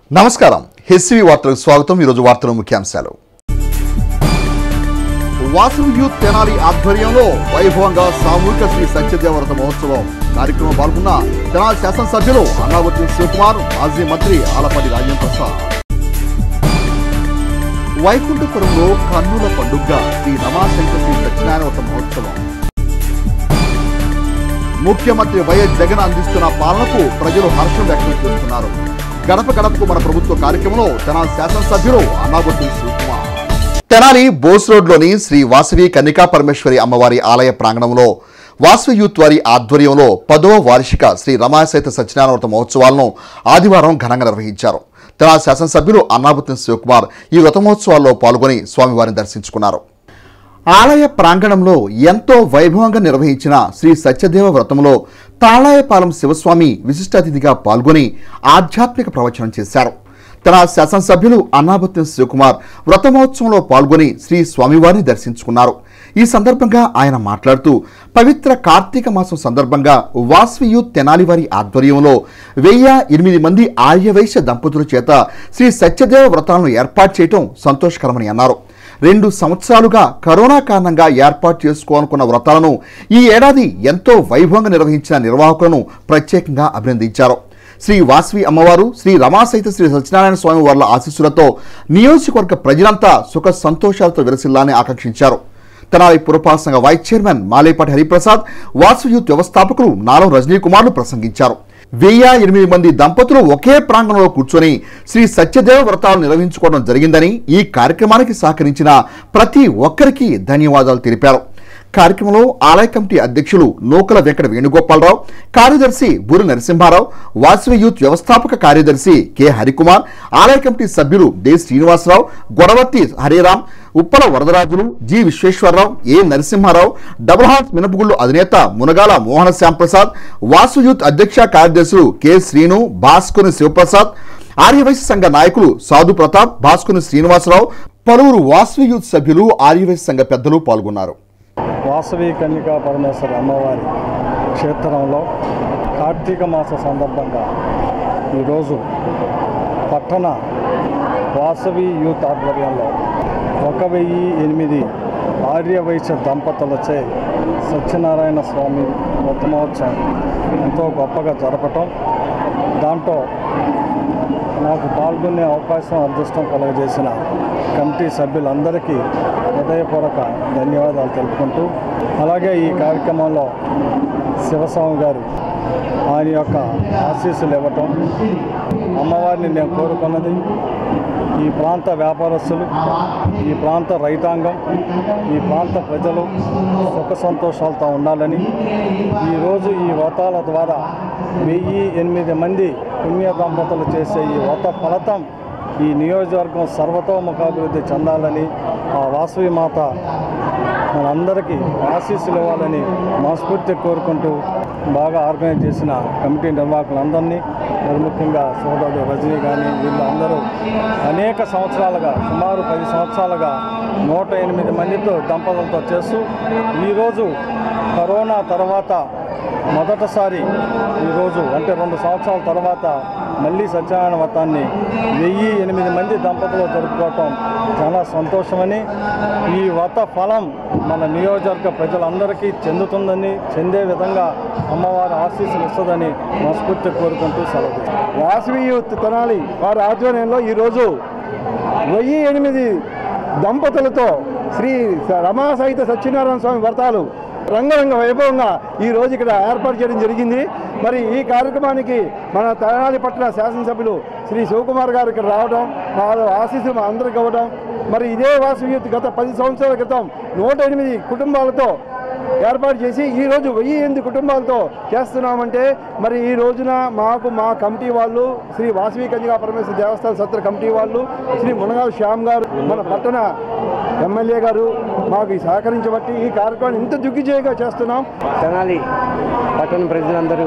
నమస్కారం హెచ్సివి వార్తలకు స్వాగతం ఈరోజు వార్తల ముఖ్యాంశాలు వాసం యూత్ తెనాలి ఆధ్వర్యంలో వైభవంగా సామూహిక శ్రీ సత్యదేవరత మహోత్సవం కార్యక్రమం పాల్గొన్న తెనాలి శాసనసభ్యులు అన్నావతి శివకుమార్ మాజీ మంత్రి ఆలపాటి రాజేంద్ర ప్రసాద్ వైకుంఠపురంలో కన్నుల పండుగ శ్రీ రమాశంకర్ శ్రీ సత్యనారాయణ మహోత్సవం ముఖ్యమంత్రి వైఎస్ జగన్ అందిస్తున్న పాలనకు ప్రజలు హర్షం వ్యక్తం చేస్తున్నారు గడప గడపకు మన ప్రభుత్వ కార్యక్రమంలో తెనాలి శాసనసభ్యులు అన్నాబొత్తి శివకుమార్ తెనాలి బోస్ రోడ్లోని శ్రీ వాసవి కన్నికా పరమేశ్వరి అమ్మవారి ఆలయ ప్రాంగణంలో వాసవి యూత్ వారి ఆధ్వర్యంలో పదవ వార్షిక శ్రీ రమాసైత సత్యనారాయణ వ్రత మహోత్సవాలను ఆదివారం ఘనంగా నిర్వహించారు తెనాలి శాసనసభ్యులు అన్నాబుత్తి శివకుమార్ ఈ వ్రత మహోత్సవాల్లో పాల్గొని స్వామివారిని దర్శించుకున్నారు ఆలయ ప్రాంగణంలో ఎంతో వైభవంగా నిర్వహించిన శ్రీ సత్యదేవ వ్రతంలో తాళాయపాలెం శివస్వామి విశిష్ట అతిథిగా పాల్గొని ఆధ్యాత్మిక ప్రవచనం చేశారు తన శాసనసభ్యులు అన్నాబత్తి శివకుమార్ వ్రతమహోత్సవంలో పాల్గొని శ్రీ స్వామివారిని దర్శించుకున్నారు ఈ సందర్భంగా ఆయన మాట్లాడుతూ పవిత్ర కార్తీక మాసం సందర్భంగా వాస్వి యూత్ తెనాలి వారి ఆధ్వర్యంలో వెయ్యి ఎనిమిది మంది ఆర్యవైశ్య దంపతుల చేత శ్రీ సత్యదేవ వ్రతాలను ఏర్పాటు చేయటం సంతోషకరమని అన్నారు రెండు సంవత్సరాలుగా కరోనా కారణంగా ఏర్పాటు చేసుకోవాలనుకున్న వ్రతాలను ఈ ఏడాది ఎంతో వైభవంగా నిర్వహించిన నిర్వాహకులను ప్రత్యేకంగా అభినందించారు శ్రీ వాసవి అమ్మవారు శ్రీ రమాసహిత శ్రీ సత్యనారాయణ స్వామి వార్ల ఆశీస్సులతో నియోజకవర్గ ప్రజలంతా సుఖ సంతోషాలతో విరసిల్లాలని ఆకాంక్షించారు తెనాలి పురపాలక సంఘ vice chairman Malepati Hariprasad Vasu youth వ్యవస్థాపకులు నాలం రజనీ కుమార్లు ప్రసంగించారు వెయ్యి ఎనిమిది మంది దంపతులు ఒకే ప్రాంగణంలో కూర్చొని శ్రీ సత్యదేవ వ్రతాలు నిర్వహించుకోవడం జరిగిందని ఈ కార్యక్రమానికి సహకరించిన ప్రతి ఒక్కరికి ధన్యవాదాలు తెలిపారు కార్యక్రమంలో ఆలయ కమిటీ అధ్యక్షులు నూకల వెంకట వేణుగోపాలరావు కార్యదర్శి బూరి నరసింహారావు వాసవి యూత్ వ్యవస్థాపక కార్యదర్శి కె హరికుమార్ ఆలయ కమిటీ సభ్యులు D Srinivasarao Godavarthi Hariram Uppala Varadarajulu G Visweswararao A Narasimharao double heart మినపగుళ్ళు అధినేత మునగాల మోహన శ్యాంప్రసాద్ వాసు యూత్ అధ్యక్ష కార్యదర్శులు కె శ్రీను భాస్కుని శివప్రసాద్ ఆర్యవైశ్య సంఘ నాయకులు సాధు ప్రతాప్ భాస్కుని శ్రీనివాసరావు పలువురు వాసవి యూత్ సభ్యులు ఆర్యవైశ్య సంఘ పెద్దలు పాల్గొన్నారు వాసవి కన్నికా పరమేశ్వరి అమ్మవారి క్షేత్రంలో కార్తీక మాస సందర్భంగా ఈరోజు పట్టణ వాసవి యూత్ ఆధ్వర్యంలో ఒక వెయ్యి ఎనిమిది ఆర్యవైశ్య దంపతులచే సత్యనారాయణ స్వామి వ్రతమహోత్సవం ఎంతో గొప్పగా జరపటం దాంట్లో నాకు పాల్గొనే అవకాశం అదృష్టం కలుగజేసిన కమిటీ సభ్యులందరికీ హృదయపూర్వక ధన్యవాదాలు తెలుపుకుంటూ అలాగే ఈ కార్యక్రమంలో శివస్వామి గారు ఆయన యొక్క ఆశీస్సులు ఇవ్వటం అమ్మవారిని నేను కోరుకున్నది ఈ ప్రాంత వ్యాపారస్తులు ఈ ప్రాంత రైతాంగం ఈ ప్రాంత ప్రజలు సుఖ సంతోషాలతో ఉండాలని ఈరోజు ఈ వ్రతాల ద్వారా వెయ్యి ఎనిమిది మంది పుణ్య దంపతులు చేసే ఈ వ్రత ఫలితం ఈ నియోజకవర్గం సర్వతోముఖాభివృద్ధి చెందాలని ఆ వాసవి మాత మనందరికీ ఆశీస్సులు ఇవ్వాలని మనస్ఫూర్తి కోరుకుంటూ బాగా ఆర్గనైజ్ చేసిన కమిటీ నిర్వాహకులందరినీ మరి ముఖ్యంగా సోదరుడు రజనీ కానీ వీళ్ళు అందరూ అనేక సంవత్సరాలుగా సుమారు పది సంవత్సరాలుగా నూట ఎనిమిది మందితో దంపతులతో చేస్తూ ఈరోజు కరోనా తర్వాత మొదటిసారి ఈరోజు అంటే రెండు సంవత్సరాల తర్వాత మళ్ళీ సత్యనారాయణ వ్రతాన్ని వెయ్యి ఎనిమిది మంది దంపతులు జరుపుకోవటం చాలా సంతోషమని ఈ వ్రత ఫలం మన నియోజకవర్గ ప్రజలందరికీ చెందుతుందని చెందే విధంగా అమ్మవారి ఆశీస్సులు ఇస్తుందని మనస్ఫూర్తి కోరుకుంటూ సెలవు తీసుకుంటాను. వాసవి యూత్ తెనాలి వారి ఆధ్వర్యంలో ఈరోజు వెయ్యి ఎనిమిది దంపతులతో శ్రీ రమా సహిత సత్యనారాయణ స్వామి వ్రతాలు రంగరంగ వైభవంగా ఈ రోజు ఇక్కడ ఏర్పాటు చేయడం జరిగింది మరి ఈ కార్యక్రమానికి మన తెనాలి పట్టణ శాసనసభ్యులు శ్రీ శివకుమార్ గారు ఇక్కడ రావడం వారు ఆశీస్సులు మా అందరికి ఇవ్వడం మరి ఇదే వాసవి యూత్ గత పది సంవత్సరాల క్రితం నూట ఎనిమిది కుటుంబాలతో ఏర్పాటు చేసి ఈ రోజు వెయ్యి ఎనిమిది కుటుంబాలతో చేస్తున్నామంటే మరి ఈ రోజున మాకు మా కమిటీ వాళ్ళు శ్రీ వాసవి కన్యగా పరమేశ్వర దేవస్థాన సత్ర కమిటీ వాళ్ళు శ్రీ మునగాల శ్యామ్ గారు మన పట్టణ ఎమ్మెల్యే గారు మాకు ఈ సహకరించబట్టి ఈ కార్యక్రమాన్ని ఇంత దిగ్విజయంగా చేస్తున్నాం తెనాలి పట్టణ ప్రజలందరూ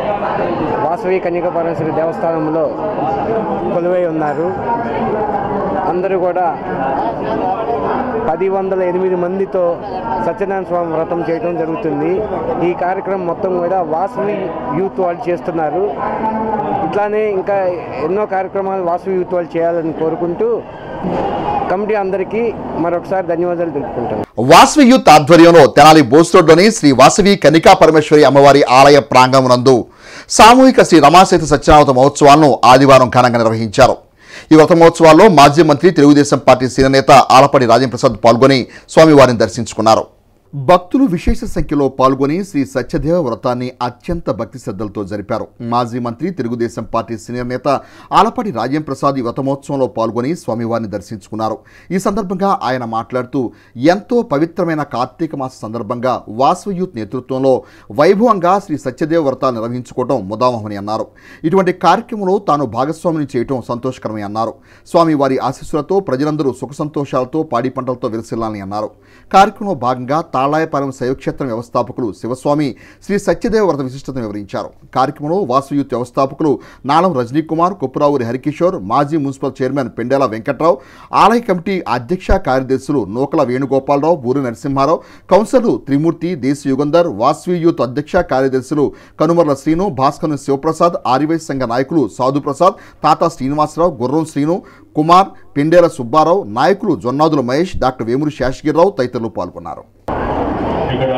వాసవి కన్యక పరమేశ్వరి దేవస్థానంలో కొలువై ఉన్నారు అందరూ కూడా పది వందల ఎనిమిది మందితో సత్యనారాయణ స్వామి వ్రతం చేయడం జరుగుతుంది ఈ కార్యక్రమం మొత్తం కూడా వాసవి యూత్ వాళ్ళు చేస్తున్నారు ఇట్లానే ఇంకా ఎన్నో కార్యక్రమాలు వాసవి యూత్ వాళ్ళు చేయాలని కోరుకుంటూ కమిటీ అందరికీ మరొకసారి ధన్యవాదాలు తెలుపుకుంటాను వాసవి యూత్ ఆధ్వర్యంలో తెనాలి బోస్ రోడ్లోని శ్రీ వాసవి కనికా పరమేశ్వరి అమ్మవారి ఆలయ ప్రాంగణమునందు సామూహిక శ్రీ రమాసేతు సత్యనారాయణ మహోత్సవాలను ఆదివారం ఘనంగా నిర్వహించారు ఈ వ్రత మహోత్సవాల్లో మాజీ మంత్రి తెలుగుదేశం పార్టీ సీనియర్ నేత ఆలపాటి రాజేంద్ర ప్రసాద్ పాల్గొని స్వామివారిని దర్శించుకున్నారు భక్తులు విశేష సంఖ్యలో పాల్గొని శ్రీ సత్యదేవ వ్రతాన్ని అత్యంత భక్తి శ్రద్ధలతో జరిపారు మాజీ మంత్రి తెలుగుదేశం పార్టీ సీనియర్ నేత ఆలపాటి రాజేం ప్రసాద్ ఈ వ్రతమోత్సవంలో పాల్గొని స్వామివారిని దర్శించుకున్నారు ఈ సందర్భంగా ఆయన మాట్లాడుతూ ఎంతో పవిత్రమైన కార్తీక మాస సందర్భంగా వాసవ యూత్ నేతృత్వంలో వైభవంగా శ్రీ సత్యదేవ వ్రతాలు నిర్వహించుకోవడం ముదామహమని అన్నారు ఇటువంటి కార్యక్రమంలో తాను భాగస్వామిని చేయటం సంతోషకరమని అన్నారు స్వామివారి ఆశీస్సులతో ప్రజలందరూ సుఖ సంతోషాలతో పాడి పంటలతో విరసిల్లాలని అన్నారు కార్యక్రమంలో భాగంగా తాళాయపాలెం శైవక్షేత్రం వ్యవస్థాపకులు శివస్వామి శ్రీ సత్యదేవ వ్రత విశిష్టతను వివరించారు కార్యక్రమంలో వాసు యూత్ వ్యవస్థాపకులు నాలం రజనీ కుమార్ కుప్పరావురి హరికిషోర్ మాజీ మున్సిపల్ చైర్మన్ పెండేల వెంకట్రావు ఆలయ కమిటీ అధ్యక్ష కార్యదర్శులు నూకల వేణుగోపాలరావు బూరి నరసింహారావు కౌన్సిలర్లు త్రిమూర్తి దేశ యుగంధర్ వాస్వి యూత్ అధ్యక్ష కార్యదర్శులు కనుమర్ల శ్రీను భాస్కర్ శివప్రసాద్ ఆర్యవైశ్య సంఘ నాయకులు సాధు ప్రసాద్ తాతా శ్రీనివాసరావు గుర్రం శ్రీను కుమార్ పిండేల సుబ్బారావు నాయకులు జొన్నాదుల మహేష్ డాక్టర్ వేమూరి శేషగిరిరావు తదితరులు పాల్గొన్నారు ఇక్కడ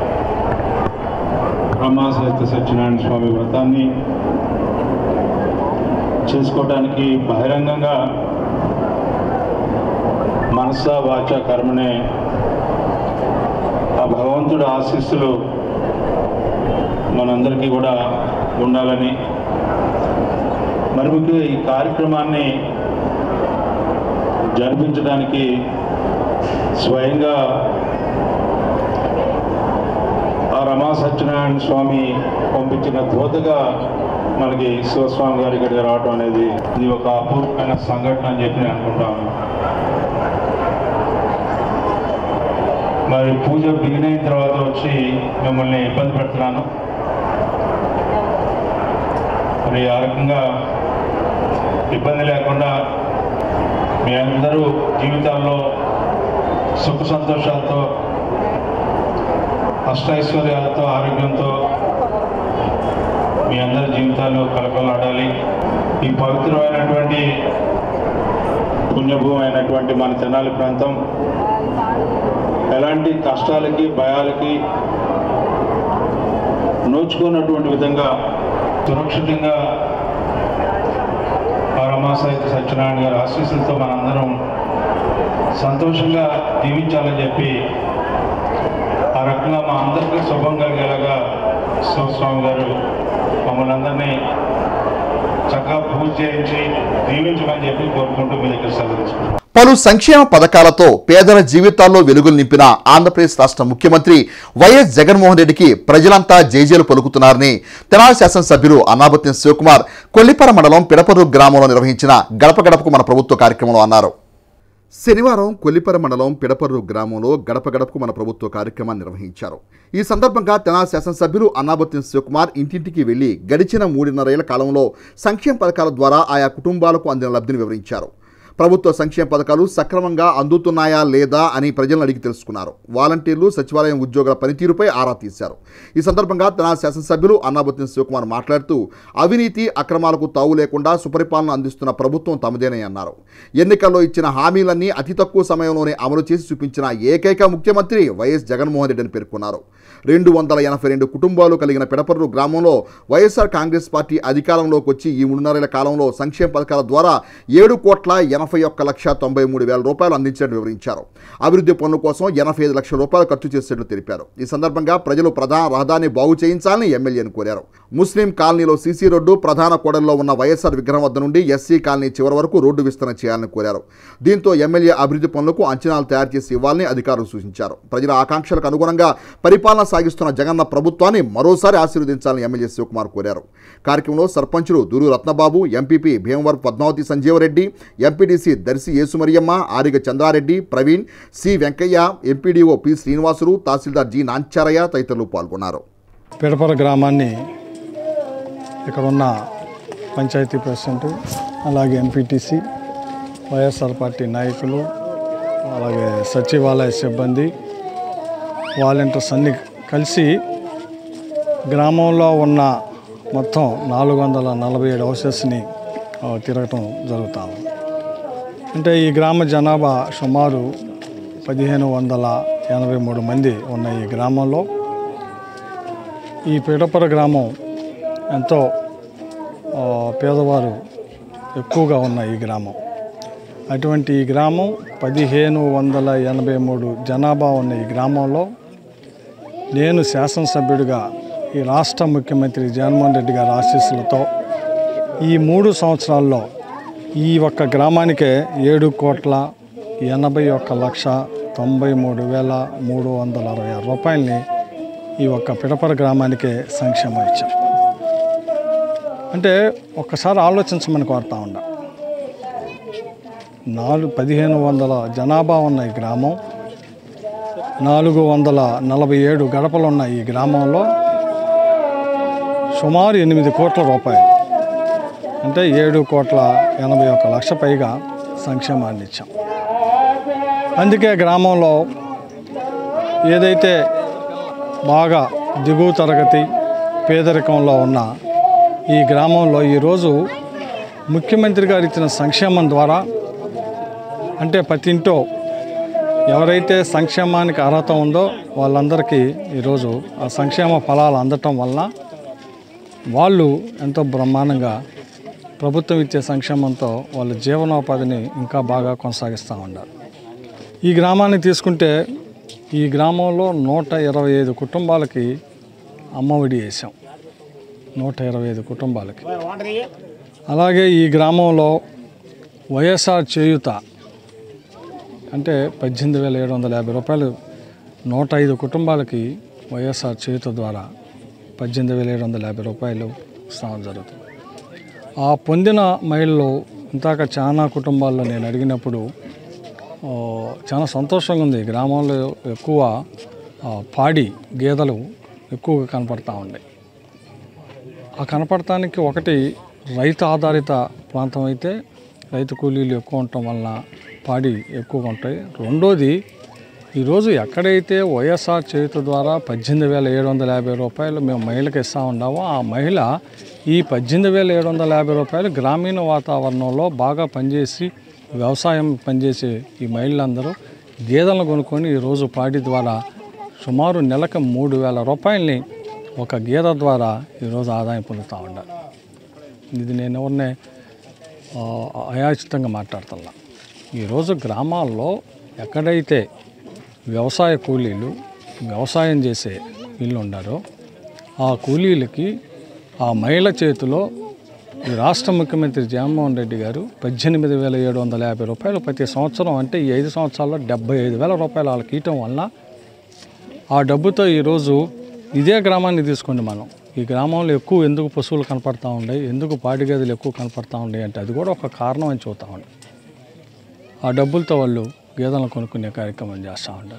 బ్రహ్మాసహిత సత్యనారాయణ స్వామి వ్రతాన్ని చేసుకోవడానికి బహిరంగంగా మనస వాచ కర్మనే ఆ భగవంతుడి ఆశీస్సులు మనందరికీ కూడా ఉండాలని మరి ముఖ్యంగా ఈ కార్యక్రమాన్ని జరిపించడానికి స్వయంగా ఆ రమా సత్యనారాయణ స్వామి పంపించిన దూతగా మనకి శివస్వామి గారి ఇక్కడికి రావడం అనేది ఇది ఒక అపూర్వమైన సంఘటన అని చెప్పి నేను అనుకుంటాను మరి పూజ బిగిన్ అయిన తర్వాత వచ్చి మిమ్మల్ని ఇబ్బంది పెడుతున్నాను మరి ఆ రకంగా ఇబ్బంది లేకుండా మీ అందరూ జీవితాల్లో సుఖ సంతోషాలతో అష్టైశ్వర్యాలతో ఆరోగ్యంతో మీ అందరి జీవితాలు కలకలాడాలి ఈ పవిత్రమైనటువంటి పుణ్యభూమి అయినటువంటి మన తెనాలి ప్రాంతం ఎలాంటి కష్టాలకి భయాలకి నోచుకున్నటువంటి విధంగా సురక్షితంగా ఆ రమాసాహిత సత్యనారాయణ గారి ఆశీస్సులతో మనందరం సంతోషంగా జీవించాలని చెప్పి ఆ రకంగా మా అందరికీ శుభం కలిగేలాగా శివస్వామి గారు మమ్మల్ని అందరినీ చక్కగా పూజ చేయించి దీవించమని చెప్పి కోరుకుంటూ మీ దగ్గర సెలవు తీసుకుంటాం పలు సంక్షేమ పథకాలతో పేదల జీవితాల్లో వెలుగులు నింపిన ఆంధ్రప్రదేశ్ రాష్ట్ర ముఖ్యమంత్రి వైఎస్ జగన్మోహన్ రెడ్డికి ప్రజలంతా జేజేలు పలుకుతున్నారని తెనాలి శాసనసభ్యులు అన్నాబత్తిన శివకుమార్ కొల్లిపర మండలం పిడపరు గ్రామంలో నిర్వహించిన గడప గడపకు మన ప్రభుత్వ కార్యక్రమంలో అన్నారు శనివారం కొల్లిపర మండలం పిడపర్రు గ్రామంలో గడప గడపకు మన ప్రభుత్వ కార్యక్రమాన్ని నిర్వహించారు ఈ సందర్భంగా తెనాలి శాసనసభ్యులు అన్నాబత్తిన శివకుమార్ ఇంటింటికి వెళ్లి గడిచిన మూడున్నరేళ్ల కాలంలో సంక్షేమ పథకాల ద్వారా ఆయా కుటుంబాలకు అందిన లబ్ధిని వివరించారు ప్రభుత్వ సంక్షేమ పథకాలు సక్రమంగా అందుతున్నాయా లేదా అని ప్రజలను అడిగి తెలుసుకున్నారు వాలంటీర్లు సచివాలయం ఉద్యోగుల పనితీరుపై ఆరా తీశారు ఈ సందర్భంగా తెనాలి శాసనసభ్యులు అన్నాబత్తిన శివకుమార్ మాట్లాడుతూ అవినీతి అక్రమాలకు తావు లేకుండా సుపరిపాలన అందిస్తున్న ప్రభుత్వం తమదేనని అన్నారు ఎన్నికల్లో ఇచ్చిన హామీలన్నీ అతి తక్కువ సమయంలోనే అమలు చేసి చూపించిన ఏకైక ముఖ్యమంత్రి వైఎస్ జగన్మోహన్ రెడ్డి అని పేర్కొన్నారు రెండు వందల ఎనభై రెండు కుటుంబాలు కలిగిన పెడపర్రు గ్రామంలో వైఎస్ఆర్ కాంగ్రెస్ పార్టీ అధికారంలోకి వచ్చి ఈ మూడున్నరేళ్ల కాలంలో సంక్షేమ పథకాల ద్వారా ఏడు కోట్ల ఎనభై ఒక్క లక్ష తొంభై మూడు వేల రూపాయలు అందించినట్టు వివరించారు అభివృద్ధి పనుల కోసం ఎనభై ఐదు లక్షల రూపాయలు ఖర్చు చేసినట్లు తెలిపారు ఈ సందర్భంగా ప్రజలు ప్రధాన రహదారిని బాగు చేయించాలని ఎమ్మెల్యేను కోరారు ముస్లిం కాలనీలో సీసీ రోడ్డు ప్రధాన కూడలిలో ఉన్న వైఎస్ఆర్ విగ్రహం వద్ద నుండి ఎస్సీ కాలనీ చివరి వరకు రోడ్డు విస్తరణ చేయాలని కోరారు దీంతో ఎమ్మెల్యే అభివృద్ధి పనులకు అంచనాలు తయారు చేసి ఇవ్వాలని అధికారులు సూచించారు ప్రజల ఆకాంక్షలకు అనుగుణంగా పరిపాలన సాగిస్తున్న జగన్న ప్రభుత్వాన్ని మరోసారి ఆశీర్వదించాలని ఎమ్మెల్యే శివకుమార్ కోరారు కార్యక్రమంలో సర్పంచులు Duru Ratnababu MPP Bhimavaram Padmavathi Sanjeevareddy MPTC Darsi Yesumariyamma Ariga Chandrareddy Praveen C Venkayya MPDO P Srinivasulu tahsildar G Nancharayya తదితరులు పాల్గొన్నారు పిడపర గ్రామాన్ని ఇక్కడ ఉన్న పంచాయతీ ప్రెసిడెంట్ అలాగే ఎంపీటీసీ వైఎస్ఆర్ పార్టీ నాయకులు అలాగే సచివాలయ సిబ్బంది వాలంటీర్స్ అన్ని కలిసి గ్రామంలో ఉన్న మొత్తం నాలుగు వందల నలభై ఏడు హౌసెస్ని ఆ, తిరగటం జరుగుతా ఉంది అంటే ఈ గ్రామ జనాభా సుమారు పదిహేను వందల ఎనభై మూడు మంది ఉన్న ఈ గ్రామంలో ఈ పీఠపుర గ్రామం ఎంతో ఆ, పేదవారు ఎక్కువగా ఉన్న ఈ గ్రామం అటువంటి ఈ గ్రామం పదిహేను వందల ఎనభై మూడు జనాభా ఉన్న ఈ గ్రామంలో నేను శాసనసభ్యుడిగా ఈ రాష్ట్ర ముఖ్యమంత్రి జగన్మోహన్ రెడ్డి గారి ఆశీస్సులతో ఈ మూడు సంవత్సరాల్లో ఈ ఒక్క గ్రామానికే ఏడు కోట్ల ఎనభై ఒక్క లక్ష తొంభై మూడు వేల మూడు వందల అరవై ఆరు రూపాయలని ఈ ఒక్క పిడపర గ్రామానికే సంక్షేమం ఇచ్చాం అంటే ఒక్కసారి ఆలోచించమని కోరుతా ఉండ నాలుగు పదిహేను వందల జనాభా ఉన్న ఈ గ్రామం నాలుగు వందల నలభై ఏడు గడపలు ఉన్న ఈ గ్రామంలో సుమారు ఎనిమిది కోట్ల రూపాయలు అంటే ఏడు కోట్ల ఎనభై ఒక్క లక్ష పైగా సంక్షేమాన్ని ఇచ్చాం అందుకే గ్రామంలో ఏదైతే బాగా దిగువ తరగతి పేదరికంలో ఉన్న ఈ గ్రామంలో ఈరోజు ముఖ్యమంత్రి గారు ఇచ్చిన సంక్షేమం ద్వారా అంటే ప్రతి ఇంటో ఎవరైతే సంక్షేమానికి అర్హత ఉందో వాళ్ళందరికీ ఈరోజు ఆ సంక్షేమ ఫలాలు అందటం వలన వాళ్ళు ఎంతో బ్రహ్మాండంగా ప్రభుత్వం ఇచ్చే సంక్షేమంతో వాళ్ళ జీవనోపాధిని ఇంకా బాగా కొనసాగిస్తూ ఉన్నారు ఈ గ్రామాన్ని తీసుకుంటే ఈ గ్రామంలో నూట ఇరవై ఐదు కుటుంబాలకి అమ్మఒడి వేసాం నూట ఇరవై ఐదు కుటుంబాలకి అలాగే ఈ గ్రామంలో వైఎస్ఆర్ చేయుత అంటే పద్దెనిమిది వేల ఏడు వందల యాభై రూపాయలు నూట ఐదు కుటుంబాలకి వైఎస్ఆర్ చేయుత ద్వారా పద్దెనిమిది వేల ఏడు వందల యాభై రూపాయలు ఇస్తాం జరుగుతుంది ఆ పొందిన మహిళలు ఇంతాక చాలా కుటుంబాల్లో నేను అడిగినప్పుడు ఆ, చాలా సంతోషంగా ఉంది గ్రామంలో ఎక్కువ ఆ, పాడి గేదెలు ఎక్కువగా కనపడతా ఉన్నాయి ఆ కనపడటానికి ఒకటి రైతు ఆధారిత ప్రాంతం అయితే రైతు కూలీలు ఎక్కువ ఉండటం వలన పాడి ఎక్కువగా ఉంటాయి రెండోది ఈరోజు ఎక్కడైతే వైఎస్ఆర్ చేతి ద్వారా పద్దెనిమిది వేల ఏడు వందల యాభై రూపాయలు మేము మహిళకి ఇస్తా ఉన్నామో ఆ మహిళ ఈ పద్దెనిమిది వేల ఏడు వందల యాభై రూపాయలు గ్రామీణ వాతావరణంలో బాగా పనిచేసి వ్యవసాయం పనిచేసే ఈ మహిళలందరూ గేదెలను కొనుక్కొని ఈరోజు పాడి ద్వారా సుమారు నెలకు మూడు వేల రూపాయలని ఒక గేదె ద్వారా ఈరోజు ఆదాయం పొందుతూ ఉన్నారు ఇది నేను ఎవరినే ఆ, అయాచితంగా మాట్లాడుతున్నా ఈరోజు గ్రామాల్లో ఎక్కడైతే వ్యవసాయ కూలీలు వ్యవసాయం చేసే వీళ్ళు ఉన్నారో ఆ కూలీలకి ఆ మహిళ చేతిలో ఈ రాష్ట్ర ముఖ్యమంత్రి జగన్మోహన్ రెడ్డి గారు పద్దెనిమిది వేల ఏడు వందల యాభై రూపాయలు ప్రతి సంవత్సరం అంటే ఈ ఐదు సంవత్సరాల్లో డెబ్బై ఐదు వేల రూపాయలు వాళ్ళకి ఇవ్వటం వలన ఆ డబ్బుతో ఈరోజు ఇదే గ్రామాన్ని తీసుకోండి మనం ఈ గ్రామంలో ఎక్కువ ఎందుకు పశువులు కనపడతా ఉన్నాయి ఎందుకు పాడి గదులు ఎక్కువ కనపడతా ఉన్నాయి అంటే అది కూడా ఒక కారణం అని చూస్తూ ఉండే ఆ డబ్బులతో వాళ్ళు గేదెలను కొనుక్కునే కార్యక్రమం చేస్తూ ఉంటారు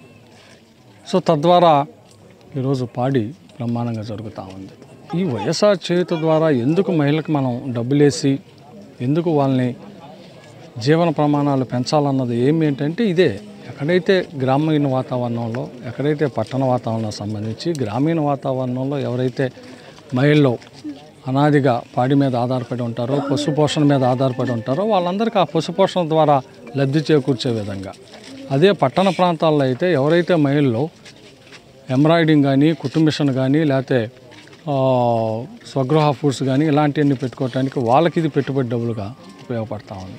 సో తద్వారా ఈరోజు పాడి బ్రహ్మాండంగా జరుగుతూ ఉంది ఈ వైఎస్ఆర్ చేయుత ద్వారా ఎందుకు మహిళలకు మనం డబ్బులేసి ఎందుకు వాళ్ళని జీవన ప్రమాణాలు పెంచాలన్నది ఏమి ఏంటంటే ఇదే ఎక్కడైతే గ్రామీణ వాతావరణంలో ఎక్కడైతే పట్టణ వాతావరణం సంబంధించి గ్రామీణ వాతావరణంలో ఎవరైతే మహిళలు అనాదిగా పాడి మీద ఆధారపడి ఉంటారో పశు పోషణ మీద ఆధారపడి ఉంటారో వాళ్ళందరికీ ఆ పశు పోషణ ద్వారా లబ్ధి చేకూర్చే విధంగా అదే పట్టణ ప్రాంతాల్లో అయితే ఎవరైతే మహిళలు ఎంబ్రాయిడింగ్ కానీ కుటుంబిషన్ కానీ లేకపోతే ఆ, స్వగృహ ఫుడ్స్ కానీ ఇలాంటివన్నీ పెట్టుకోవడానికి వాళ్ళకి ఇది పెట్టుబడి డబ్బులుగా ఉపయోగపడతా ఉంది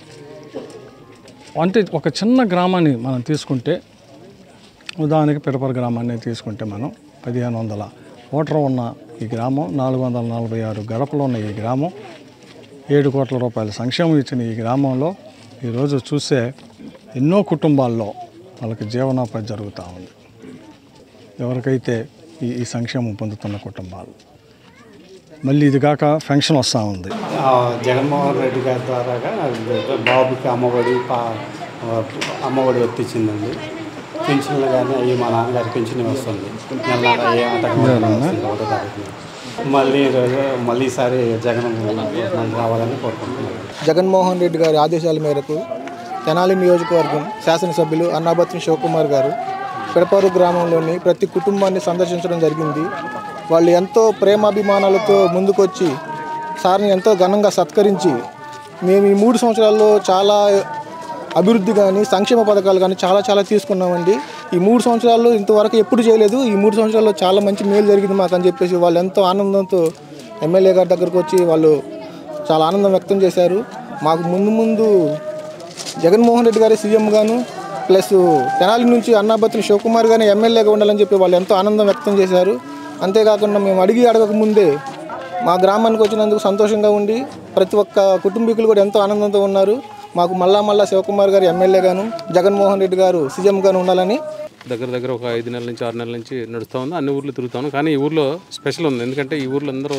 అంటే ఒక చిన్న గ్రామాన్ని మనం తీసుకుంటే ఉదాహరణకి పిడపర గ్రామాన్ని తీసుకుంటే మనం పదిహేను వందల ఓటర్ ఉన్న ఈ గ్రామం నాలుగు వందల నలభై ఆరు గడపలు ఉన్న ఈ గ్రామం ఏడు కోట్ల రూపాయల సంక్షేమం ఇచ్చిన ఈ గ్రామంలో ఈరోజు చూస్తే ఎన్నో కుటుంబాల్లో వాళ్ళకి జీవనోపాధి జరుగుతూ ఉంది ఎవరికైతే ఈ ఈ సంక్షేమం పొందుతున్న కుటుంబాలు మళ్ళీ ఇది కాక ఫంక్షన్ వస్తూ ఉంది ఆ, జగన్మోహన్ రెడ్డి గారి ద్వారాగా బాబుకి అమ్మఒడి పా అమ్మఒడి వర్తించిందండి పెన్షన్లు కానీ అవి మా నాన్నగారి పెన్షన్ వస్తుంది నెల నెల ఏ ఆటకం వస్తుంది ఒకటో తారీఖున మళ్ళీ ఈరోజు మళ్ళీ ఈసారి జగన్ మళ్ళీ రావాలని కోరుకుంటున్నాను జగన్మోహన్ రెడ్డి గారి ఆదేశాల మేరకు తెనాలి నియోజకవర్గం శాసనసభ్యులు అన్నాబత్ని శివకుమార్ గారు పిడపారు గ్రామంలోని ప్రతి కుటుంబాన్ని సందర్శించడం జరిగింది వాళ్ళు ఎంతో ప్రేమాభిమానాలతో ముందుకొచ్చి సార్ని ఎంతో ఘనంగా సత్కరించి మేము ఈ మూడు సంవత్సరాల్లో చాలా అభివృద్ధి కానీ సంక్షేమ పథకాలు కానీ చాలా చాలా తీసుకున్నామండి ఈ మూడు సంవత్సరాల్లో ఇంతవరకు ఎప్పుడు చేయలేదు ఈ మూడు సంవత్సరాల్లో చాలా మంచి మేలు జరిగింది మాకు అని చెప్పేసి వాళ్ళు ఎంతో ఆనందంతో ఎమ్మెల్యే గారి దగ్గరకు వచ్చి వాళ్ళు చాలా ఆనందం వ్యక్తం చేశారు మాకు ముందు ముందు జగన్మోహన్ రెడ్డి గారి సీఎం గాను ప్లస్ తెనాలి నుంచి అన్నాబత్తిని శివకుమార్ గారిని ఎమ్మెల్యేగా ఉండాలని చెప్పి వాళ్ళు ఎంతో ఆనందం వ్యక్తం చేశారు అంతేకాకుండా మేము అడిగి అడగక ముందే మా గ్రామానికి వచ్చినందుకు సంతోషంగా ఉండి ప్రతి ఒక్క కుటుంబీకులు కూడా ఎంతో ఆనందంతో ఉన్నారు మాకు మళ్ళా మళ్ళా శివకుమార్ గారు ఎమ్మెల్యే గాను జగన్మోహన్ రెడ్డి గారు సీఎం గాను ఉండాలని దగ్గర దగ్గర ఒక ఐదు నెలల నుంచి ఆరు నెలల నుంచి నడుస్తూ ఉంది అన్ని ఊర్లు తిరుగుతాను కానీ ఈ ఊర్లో స్పెషల్ ఉంది ఎందుకంటే ఈ ఊర్లో అందరూ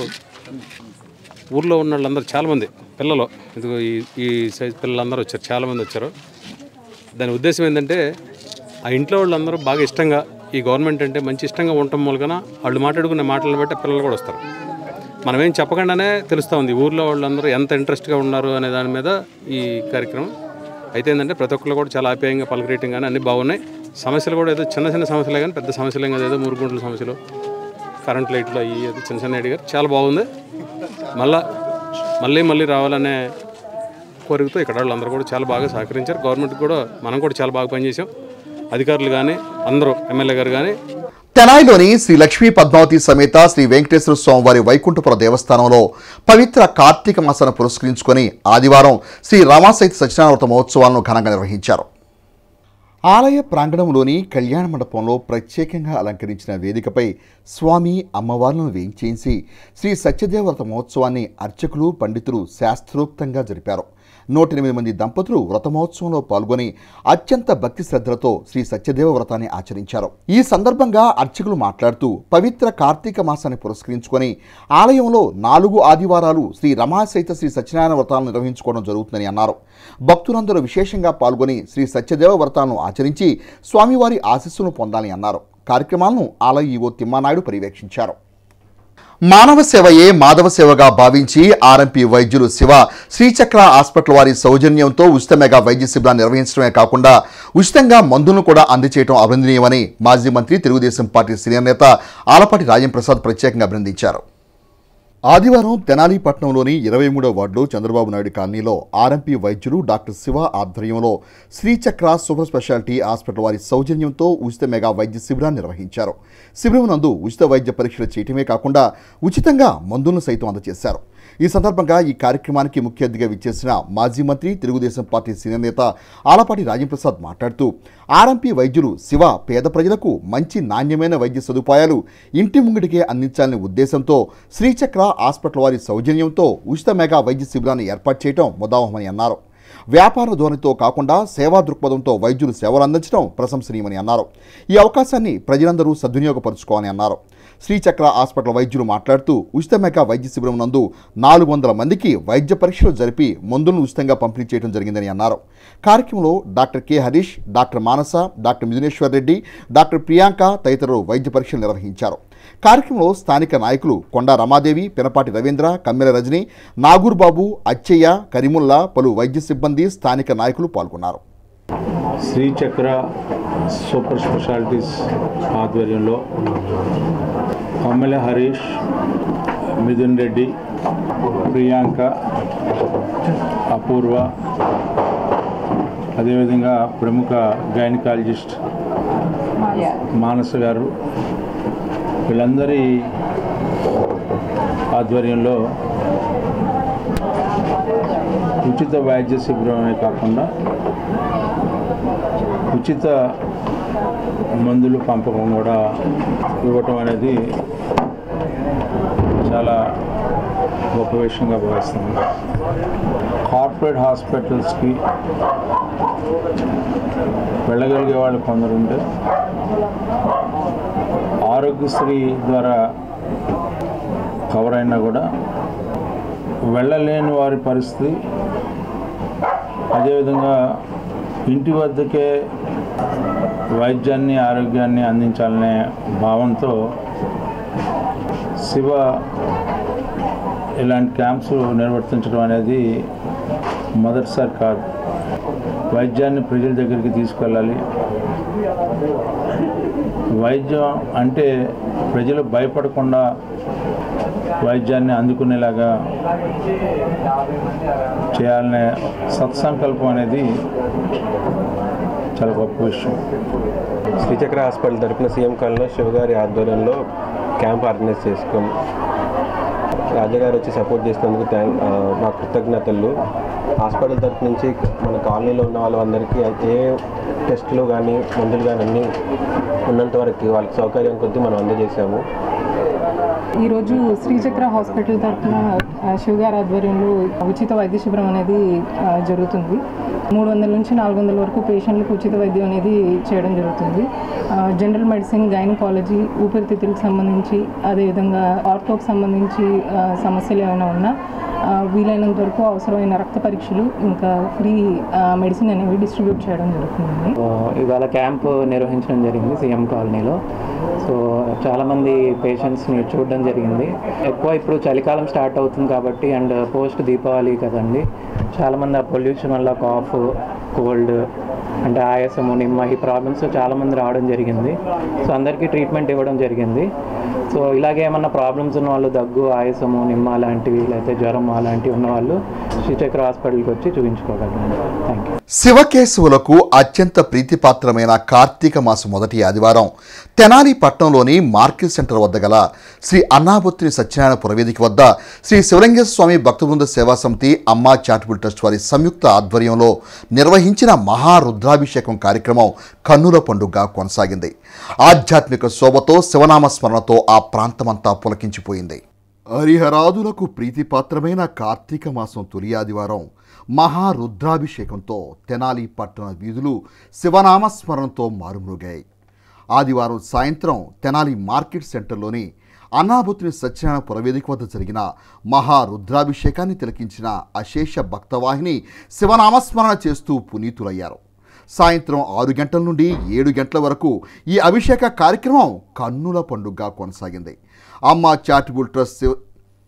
ఊర్లో ఉన్న వాళ్ళందరూ చాలామంది పిల్లలు ఇదిగో ఈ ఈ సైజ్ పిల్లలందరూ వచ్చారు చాలామంది వచ్చారు దాని ఉద్దేశం ఏంటంటే ఆ ఇంట్లో వాళ్ళందరూ బాగా ఇష్టంగా ఈ గవర్నమెంట్ అంటే మంచి ఇష్టంగా ఉండటం మూలకన వాళ్ళు మాట్లాడుకునే మాటలను బట్టి పిల్లలు కూడా వస్తారు మనం ఏం చెప్పకుండానే తెలుస్తూ ఉంది ఊర్లో వాళ్ళందరూ ఎంత ఇంట్రెస్ట్గా ఉన్నారు అనే దాని మీద ఈ కార్యక్రమం అయితే ఏంటంటే ప్రతి ఒక్కరు కూడా చాలా ఆప్యాయంగా పలకరేయటం కానీ అన్నీ బాగున్నాయి సమస్యలు కూడా ఏదో చిన్న చిన్న సమస్యలే కానీ పెద్ద సమస్యలు ఏం కాదు ఏదో మూడు గుంటల సమస్యలు కరెంట్ లైట్లు అయ్యి అది చిన్న చిన్న అడిగారు చాలా బాగుంది మళ్ళా మళ్ళీ మళ్ళీ రావాలనే కోరికతో ఇక్కడ వాళ్ళందరూ కూడా చాలా బాగా సహకరించారు గవర్నమెంట్ కూడా మనం కూడా చాలా బాగా పనిచేసాం అధికారులు కానీ అందరూ ఎమ్మెల్యే గారు కానీ తెనాలిలోని శ్రీ లక్ష్మీ పద్మావతి సమేత శ్రీ వెంకటేశ్వర స్వామివారి వైకుంఠపుర దేవస్థానంలో పవిత్ర కార్తీక మాసాన్ని పురస్కరించుకొని ఆదివారం శ్రీ రామాసైత సత్యనారాయణ మహోత్సవాలను ఘనంగా నిర్వహించారు ఆలయ ప్రాంగణంలోని కళ్యాణ మండపంలో ప్రత్యేకంగా అలంకరించిన వేదికపై స్వామి అమ్మవార్లను వేయించేసి శ్రీ సత్యదేవవ్రత మహోత్సవాన్ని అర్చకులు పండితులు శాస్త్రోక్తంగా జరిపారు నూట ఎనిమిది మంది దంపతులు వ్రత మహోత్సవంలో పాల్గొని అత్యంత భక్తి శ్రద్ధలతో శ్రీ సత్యదేవ వ్రతాన్ని ఆచరించారు ఈ సందర్భంగా అర్చకులు మాట్లాడుతూ పవిత్ర కార్తీక మాసాన్ని పురస్కరించుకొని ఆలయంలో నాలుగు ఆదివారాలు శ్రీ రమాసైత శ్రీ సత్యనారాయణ వ్రతాలను నిర్వహించుకోవడం జరుగుతుందని అన్నారు భక్తులందరూ విశేషంగా పాల్గొని శ్రీ సత్యదేవ వ్రతాలను ఆచరించి స్వామివారి ఆశీస్సులను పొందాలని అన్నారు కార్యక్రమాలను ఆలయ ఈవో తిమ్మానాయుడు పర్యవేక్షించారు మానవ సేవయే మాధవ సేవగా భావించి ఆర్ఎంపీ వైద్యులు శివ శ్రీచక్ర హాస్పిటల్ వారి సౌజన్యంతో ఉచిత మెగా వైద్య శిబిరాన్ని నిర్వహించడమే కాకుండా ఉచితంగా మందులను కూడా అందజేయడం అభినందనీయమని మాజీ మంత్రి తెలుగుదేశం పార్టీ సీనియర్ నేత ఆలపాటి రాజం ప్రసాద్ ప్రత్యేకంగా అభినందించారు ఆదివారం తెనాలి పట్టణంలోని ఇరవై మూడో వార్డులో చంద్రబాబు నాయుడు కాలనీలో ఆర్ఎంపీ వైద్యులు డాక్టర్ శివ ఆధ్వర్యంలో శ్రీచక్ర సూపర్ స్పెషాలిటీ హాస్పిటల్ వారి సౌజన్యంతో ఉచిత మెగా వైద్య శిబిరాన్ని నిర్వహించారు శిబిరం నందు ఉచిత వైద్య పరీక్షలు చేయటమే కాకుండా ఉచితంగా మందులను సైతం అందజేశారు ఈ సందర్భంగా ఈ కార్యక్రమానికి ముఖ్య అతిథిగా విచ్చేసిన మాజీ మంత్రి తెలుగుదేశం పార్టీ సీనియర్ నేత ఆలపాటి రాజంప్రసాద్ మాట్లాడుతూ ఆర్ఎంపీ వైద్యులు శివ పేద ప్రజలకు మంచి నాణ్యమైన వైద్య సదుపాయాలు ఇంటి ముంగిటికే అందించాలనే ఉద్దేశంతో శ్రీచక్ర హాస్పిటల్ వారి సౌజన్యంతో ఉచిత మెగా వైద్య శిబిరాన్ని ఏర్పాటు చేయడం ముదావహమని అన్నారు వ్యాపార ధోరణితో కాకుండా సేవా దృక్పథంతో వైద్యులు సేవలు అందించడం ప్రశంసనీయమని అన్నారు ఈ అవకాశాన్ని ప్రజలందరూ సద్వినియోగపరచుకోవాలని అన్నారు శ్రీచక్ర హాస్పిటల్ వైద్యులు మాట్లాడుతూ ఉచిత మెగా వైద్య శిబిరం నందు నాలుగు వందల మందికి వైద్య పరీక్షలు జరిపి మందులను ఉచితంగా పంపిణీ చేయడం జరిగిందని అన్నారు కార్యక్రమంలో doctor K Harish doctor Manasa doctor Mithuneshwar Reddy doctor Priyanka తదితరులు వైద్య పరీక్షలు నిర్వహించారు కార్యక్రమంలో స్థానిక నాయకులు కొండా రమాదేవి పినపాటి రవీంద్ర కమ్మెల రజని నాగూర్ బాబు అచ్చయ్య కరీముల్లా పలు వైద్య సిబ్బంది స్థానిక నాయకులు పాల్గొన్నారు శ్రీచక్ర సూపర్ స్పెషాలిటీస్ ఆధ్వర్యంలో కమ్మల హరీష్ మిథున్ రెడ్డి ప్రియాంక అపూర్వ అదేవిధంగా ప్రముఖ గైనకాలజిస్ట్ మానస గారు వీళ్ళందరి ఆధ్వర్యంలో ఉచిత వైద్య శిబిరమే కాకుండా ఉచిత మందులు పంపకం కూడా ఇవ్వటం అనేది చాలా గొప్ప విషయంగా భావిస్తుంది కార్పొరేట్ హాస్పిటల్స్కి వెళ్ళగలిగే వాళ్ళు కొందరు ఉంటే ఆరోగ్యశ్రీ ద్వారా కవర్ అయినా కూడా వెళ్ళలేని వారి పరిస్థితి అదేవిధంగా ఇంటి వద్దకే వైద్యాన్ని ఆరోగ్యాన్ని అందించాలనే భావంతో శివ ఇలాంటి క్యాంప్స్ నిర్వర్తించడం అనేది మొదటిసారి కాదు వైద్యాన్ని ప్రజల దగ్గరికి తీసుకెళ్ళాలి వైద్యం అంటే ప్రజలు భయపడకుండా వైద్యాన్ని అందుకునేలాగా చేయాలనే సత్సంకల్పం అనేది చాలా గొప్ప విషయం శ్రీచక్ర హాస్పిటల్ తరపున సీఎం కాలనీలో శివగారి ఆధ్వర్యంలో క్యాంప్ ఆర్గనైజ్ చేసుకున్నాం రాజాగారు వచ్చి సపోర్ట్ చేసినందుకు థ్యాంక్ ఆ, మా కృతజ్ఞతలు హాస్పిటల్ తరపు నుంచి మన కాలనీలో ఉన్న వాళ్ళందరికీ ఏ టెస్టులు కానీ మందులు కానీ అన్నీ ఉన్నంత వరకు వాళ్ళకి సౌకర్యం కొద్దీ మనం అందజేసాము ఈరోజు శ్రీచక్ర హాస్పిటల్ తరఫున శివగారి ఆధ్వర్యంలో ఉచిత వైద్య శిబిరం అనేది ఆ, జరుగుతుంది మూడు వందల నుంచి నాలుగు వందల వరకు పేషెంట్లకు ఉచిత వైద్యం అనేది చేయడం జరుగుతుంది ఆ, జనరల్ మెడిసిన్ గైనకాలజీ ఊపిరితిత్తులకు సంబంధించి అదేవిధంగా ఆర్థోకి సంబంధించి ఆ, సమస్యలు ఏమైనా ఉన్నా ఆ, వీలైనంత వరకు అవసరమైన రక్త పరీక్షలు ఇంకా ఫ్రీ ఆ, మెడిసిన్ అనేవి డిస్ట్రిబ్యూట్ చేయడం జరుగుతుంది ఇవాళ క్యాంప్ నిర్వహించడం జరిగింది సీఎం కాలనీలో సో చాలామంది పేషెంట్స్ని చూడడం జరిగింది ఎక్కువ ఇప్పుడు చలికాలం స్టార్ట్ అవుతుంది కాబట్టి అండ్ పోస్ట్ దీపావళి కదండి చాలామంది ఆ పొల్యూషన్ వల్ల కాఫ్ కోల్డ్ అంటే ఆయాసము నిమ్మ ఈ ప్రాబ్లమ్స్ చాలామంది రావడం జరిగింది సో అందరికీ ట్రీట్మెంట్ ఇవ్వడం జరిగింది సో ఇలాగే ఏమన్నా ప్రాబ్లమ్స్ ఉన్న వాళ్ళు దగ్గు ఆయాసము నిమ్మ లాంటివి లేకపోతే జ్వరం అలాంటివి ఉన్న వాళ్ళు శ్రీచక్ర హాస్పిటల్కి వచ్చి చూపించుకోగలరు థ్యాంక్ యూ శివకేశవులకు అత్యంత ప్రీతిపాత్రమైన కార్తీక మాసం మొదటి ఆదివారం తెనాలి పట్టణంలోని మార్కెట్ సెంటర్ వద్ద గల శ్రీ అన్నాబొత్తిని సత్యనారాయణ పురవేదిక వద్ద శ్రీ శివలింగేశ్వర స్వామి భక్తబృంద సేవా సమితి అమ్మా చారిటబుల్ ట్రస్ట్ వారి సంయుక్త ఆధ్వర్యంలో నిర్వహించిన మహారుద్రాభిషేకం కార్యక్రమం కన్నుల పండుగగా కొనసాగింది ఆధ్యాత్మిక శోభతో శివనామ స్మరణతో ఆ ప్రాంతమంతా పులకించిపోయింది హరిహరాదులకు ప్రీతిపాత్రమైన కార్తీక మాసం తొలి ఆదివారం మహారుద్రాభిషేకంతో తెనాలి పట్టణ వీధులు శివనామస్మరణతో మారుమ్రోగాయి ఆదివారం సాయంత్రం తెనాలి మార్కెట్ సెంటర్లోని అన్నాబుత్తుని సత్యనారాయణ పురవేదిక వద్ద జరిగిన మహారుద్రాభిషేకాన్ని తిలకించిన అశేష భక్తవాహిని శివనామస్మరణ చేస్తూ పునీతులయ్యారు సాయంత్రం ఆరు గంటల నుండి ఏడు గంటల వరకు ఈ అభిషేక కార్యక్రమం కన్నుల పండుగగా కొనసాగింది అమ్మ చారిటబుల్ ట్రస్ట్ శివ-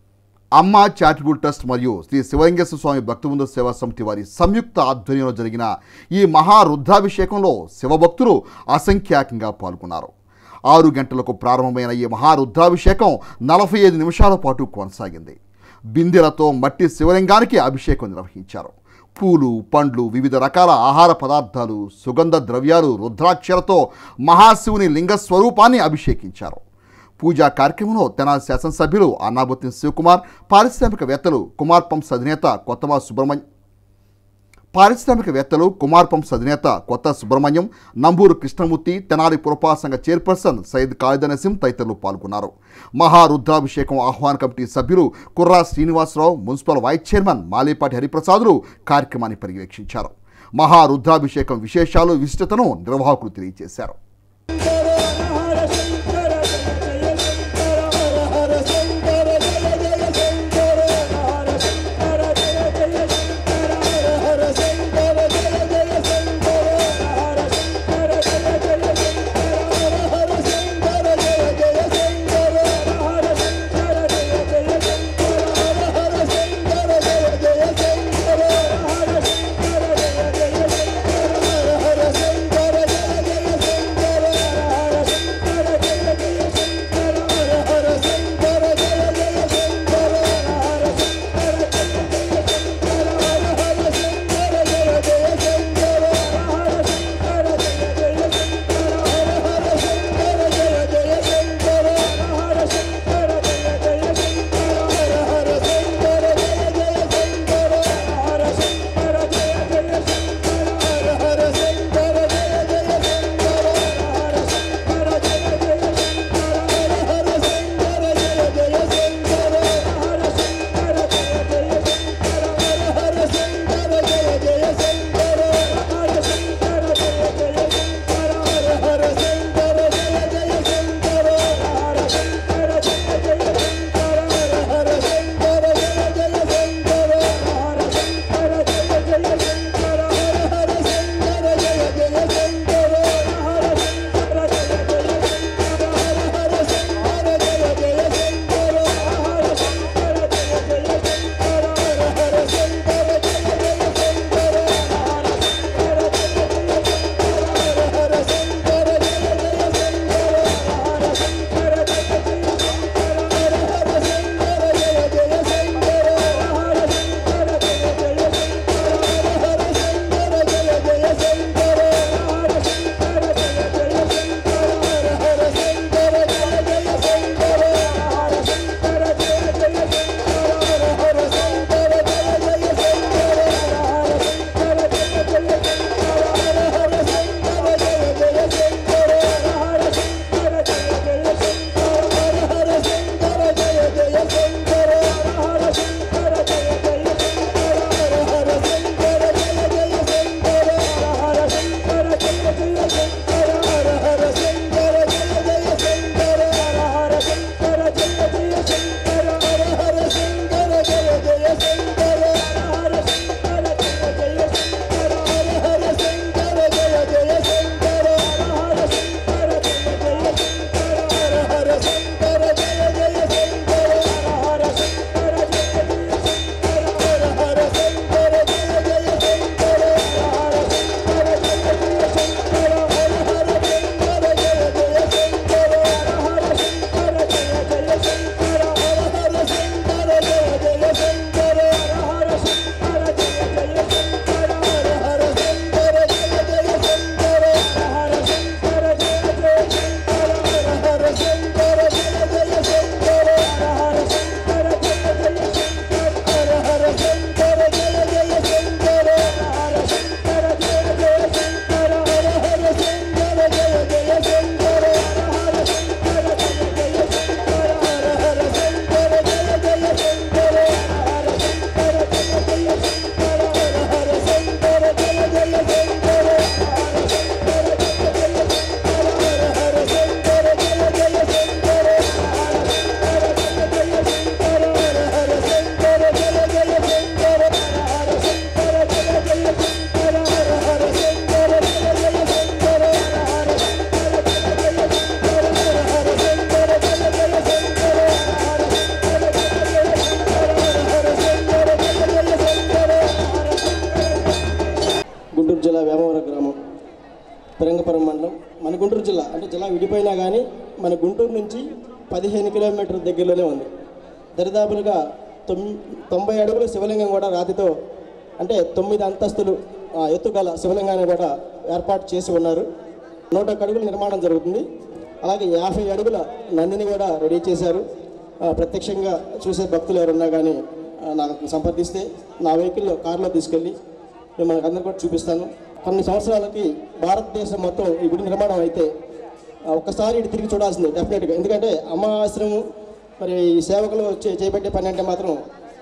అమ్మ చారిటబుల్ ట్రస్ట్ మరియు శ్రీ శివలింగేశ్వర స్వామి భక్తబృంద సేవా సమితి వారి సంయుక్త ఆధ్వర్యంలో జరిగిన ఈ మహారుద్రాభిషేకంలో శివభక్తులు అసంఖ్యాకంగా పాల్గొన్నారు ఆరు గంటలకు ప్రారంభమైన ఈ మహారుద్రాభిషేకం నలభై ఐదు నిమిషాల పాటు కొనసాగింది బిందెలతో మట్టి శివలింగానికి అభిషేకం నిర్వహించారు పూలు పండ్లు వివిధ రకాల ఆహార పదార్థాలు సుగంధ ద్రవ్యాలు రుద్రాక్షలతో మహాశివుని లింగ స్వరూపాన్ని అభిషేకించారు పూజా కార్యక్రమంలో తెనాలి శాసనసభ్యులు అన్నాబొత్తిన శివకుమార్ పారిశ్రామికవేత్తలు కుమార్ పంప్స్ అధినేత కొత్తమా సుబ్రహ్మణ్యం పారిశ్రామికవేత్తలు కుమార్ పంప్స్ అధినేత కొత్త సుబ్రహ్మణ్యం నంబూరు కృష్ణమూర్తి తెనాలి పురపాల సంఘ చైర్పర్సన్ సయ్యద్ ఖాలిద్ నసీం తదితరులు పాల్గొన్నారు మహారుద్రాభిషేకం ఆహ్వాన కమిటీ సభ్యులు Kurra Srinivasarao municipal vice chairman Malepati హరిప్రసాదులు కార్యక్రమాన్ని పర్యవేక్షించారు మహారుద్రాభిషేకం విశేషాలు విశిష్టతను నిర్వాహకులు తెలియజేశారు శంకర పిరంగపురం మండలం మన గుంటూరు జిల్లా అంటే జిల్లా విడిపోయినా కానీ మన గుంటూరు నుంచి పదిహేను కిలోమీటర్ దగ్గరలోనే ఉంది దరిదాపులుగా తొమ్ తొంభై అడుగుల శివలింగం కూడా రాతితో అంటే తొమ్మిది అంతస్తులు ఆ, ఎత్తుగల శివలింగాన్ని కూడా ఏర్పాటు చేసి ఉన్నారు నూట ఒక్క అడుగుల నిర్మాణం జరుగుతుంది అలాగే యాభై అడుగుల నందిని కూడా రెడీ చేశారు ఆ, ప్రత్యక్షంగా చూసే భక్తులు ఎవరున్నా కానీ ఆ, నాకు సంప్రదిస్తే నా వెహికల్లో కారులో తీసుకెళ్ళి మిమ్మల్ని అందరికీ కూడా చూపిస్తాను కొన్ని సంవత్సరాలకి భారతదేశం మొత్తం ఈ గుడి నిర్మాణం అయితే ఆ, ఒక్కసారి ఇటు తిరిగి చూడాల్సిందే డెఫినెట్గా ఎందుకంటే అమ్మ ఆశ్రమం మరి ఈ సేవకులు చే- చేపట్టే పని అంటే మాత్రం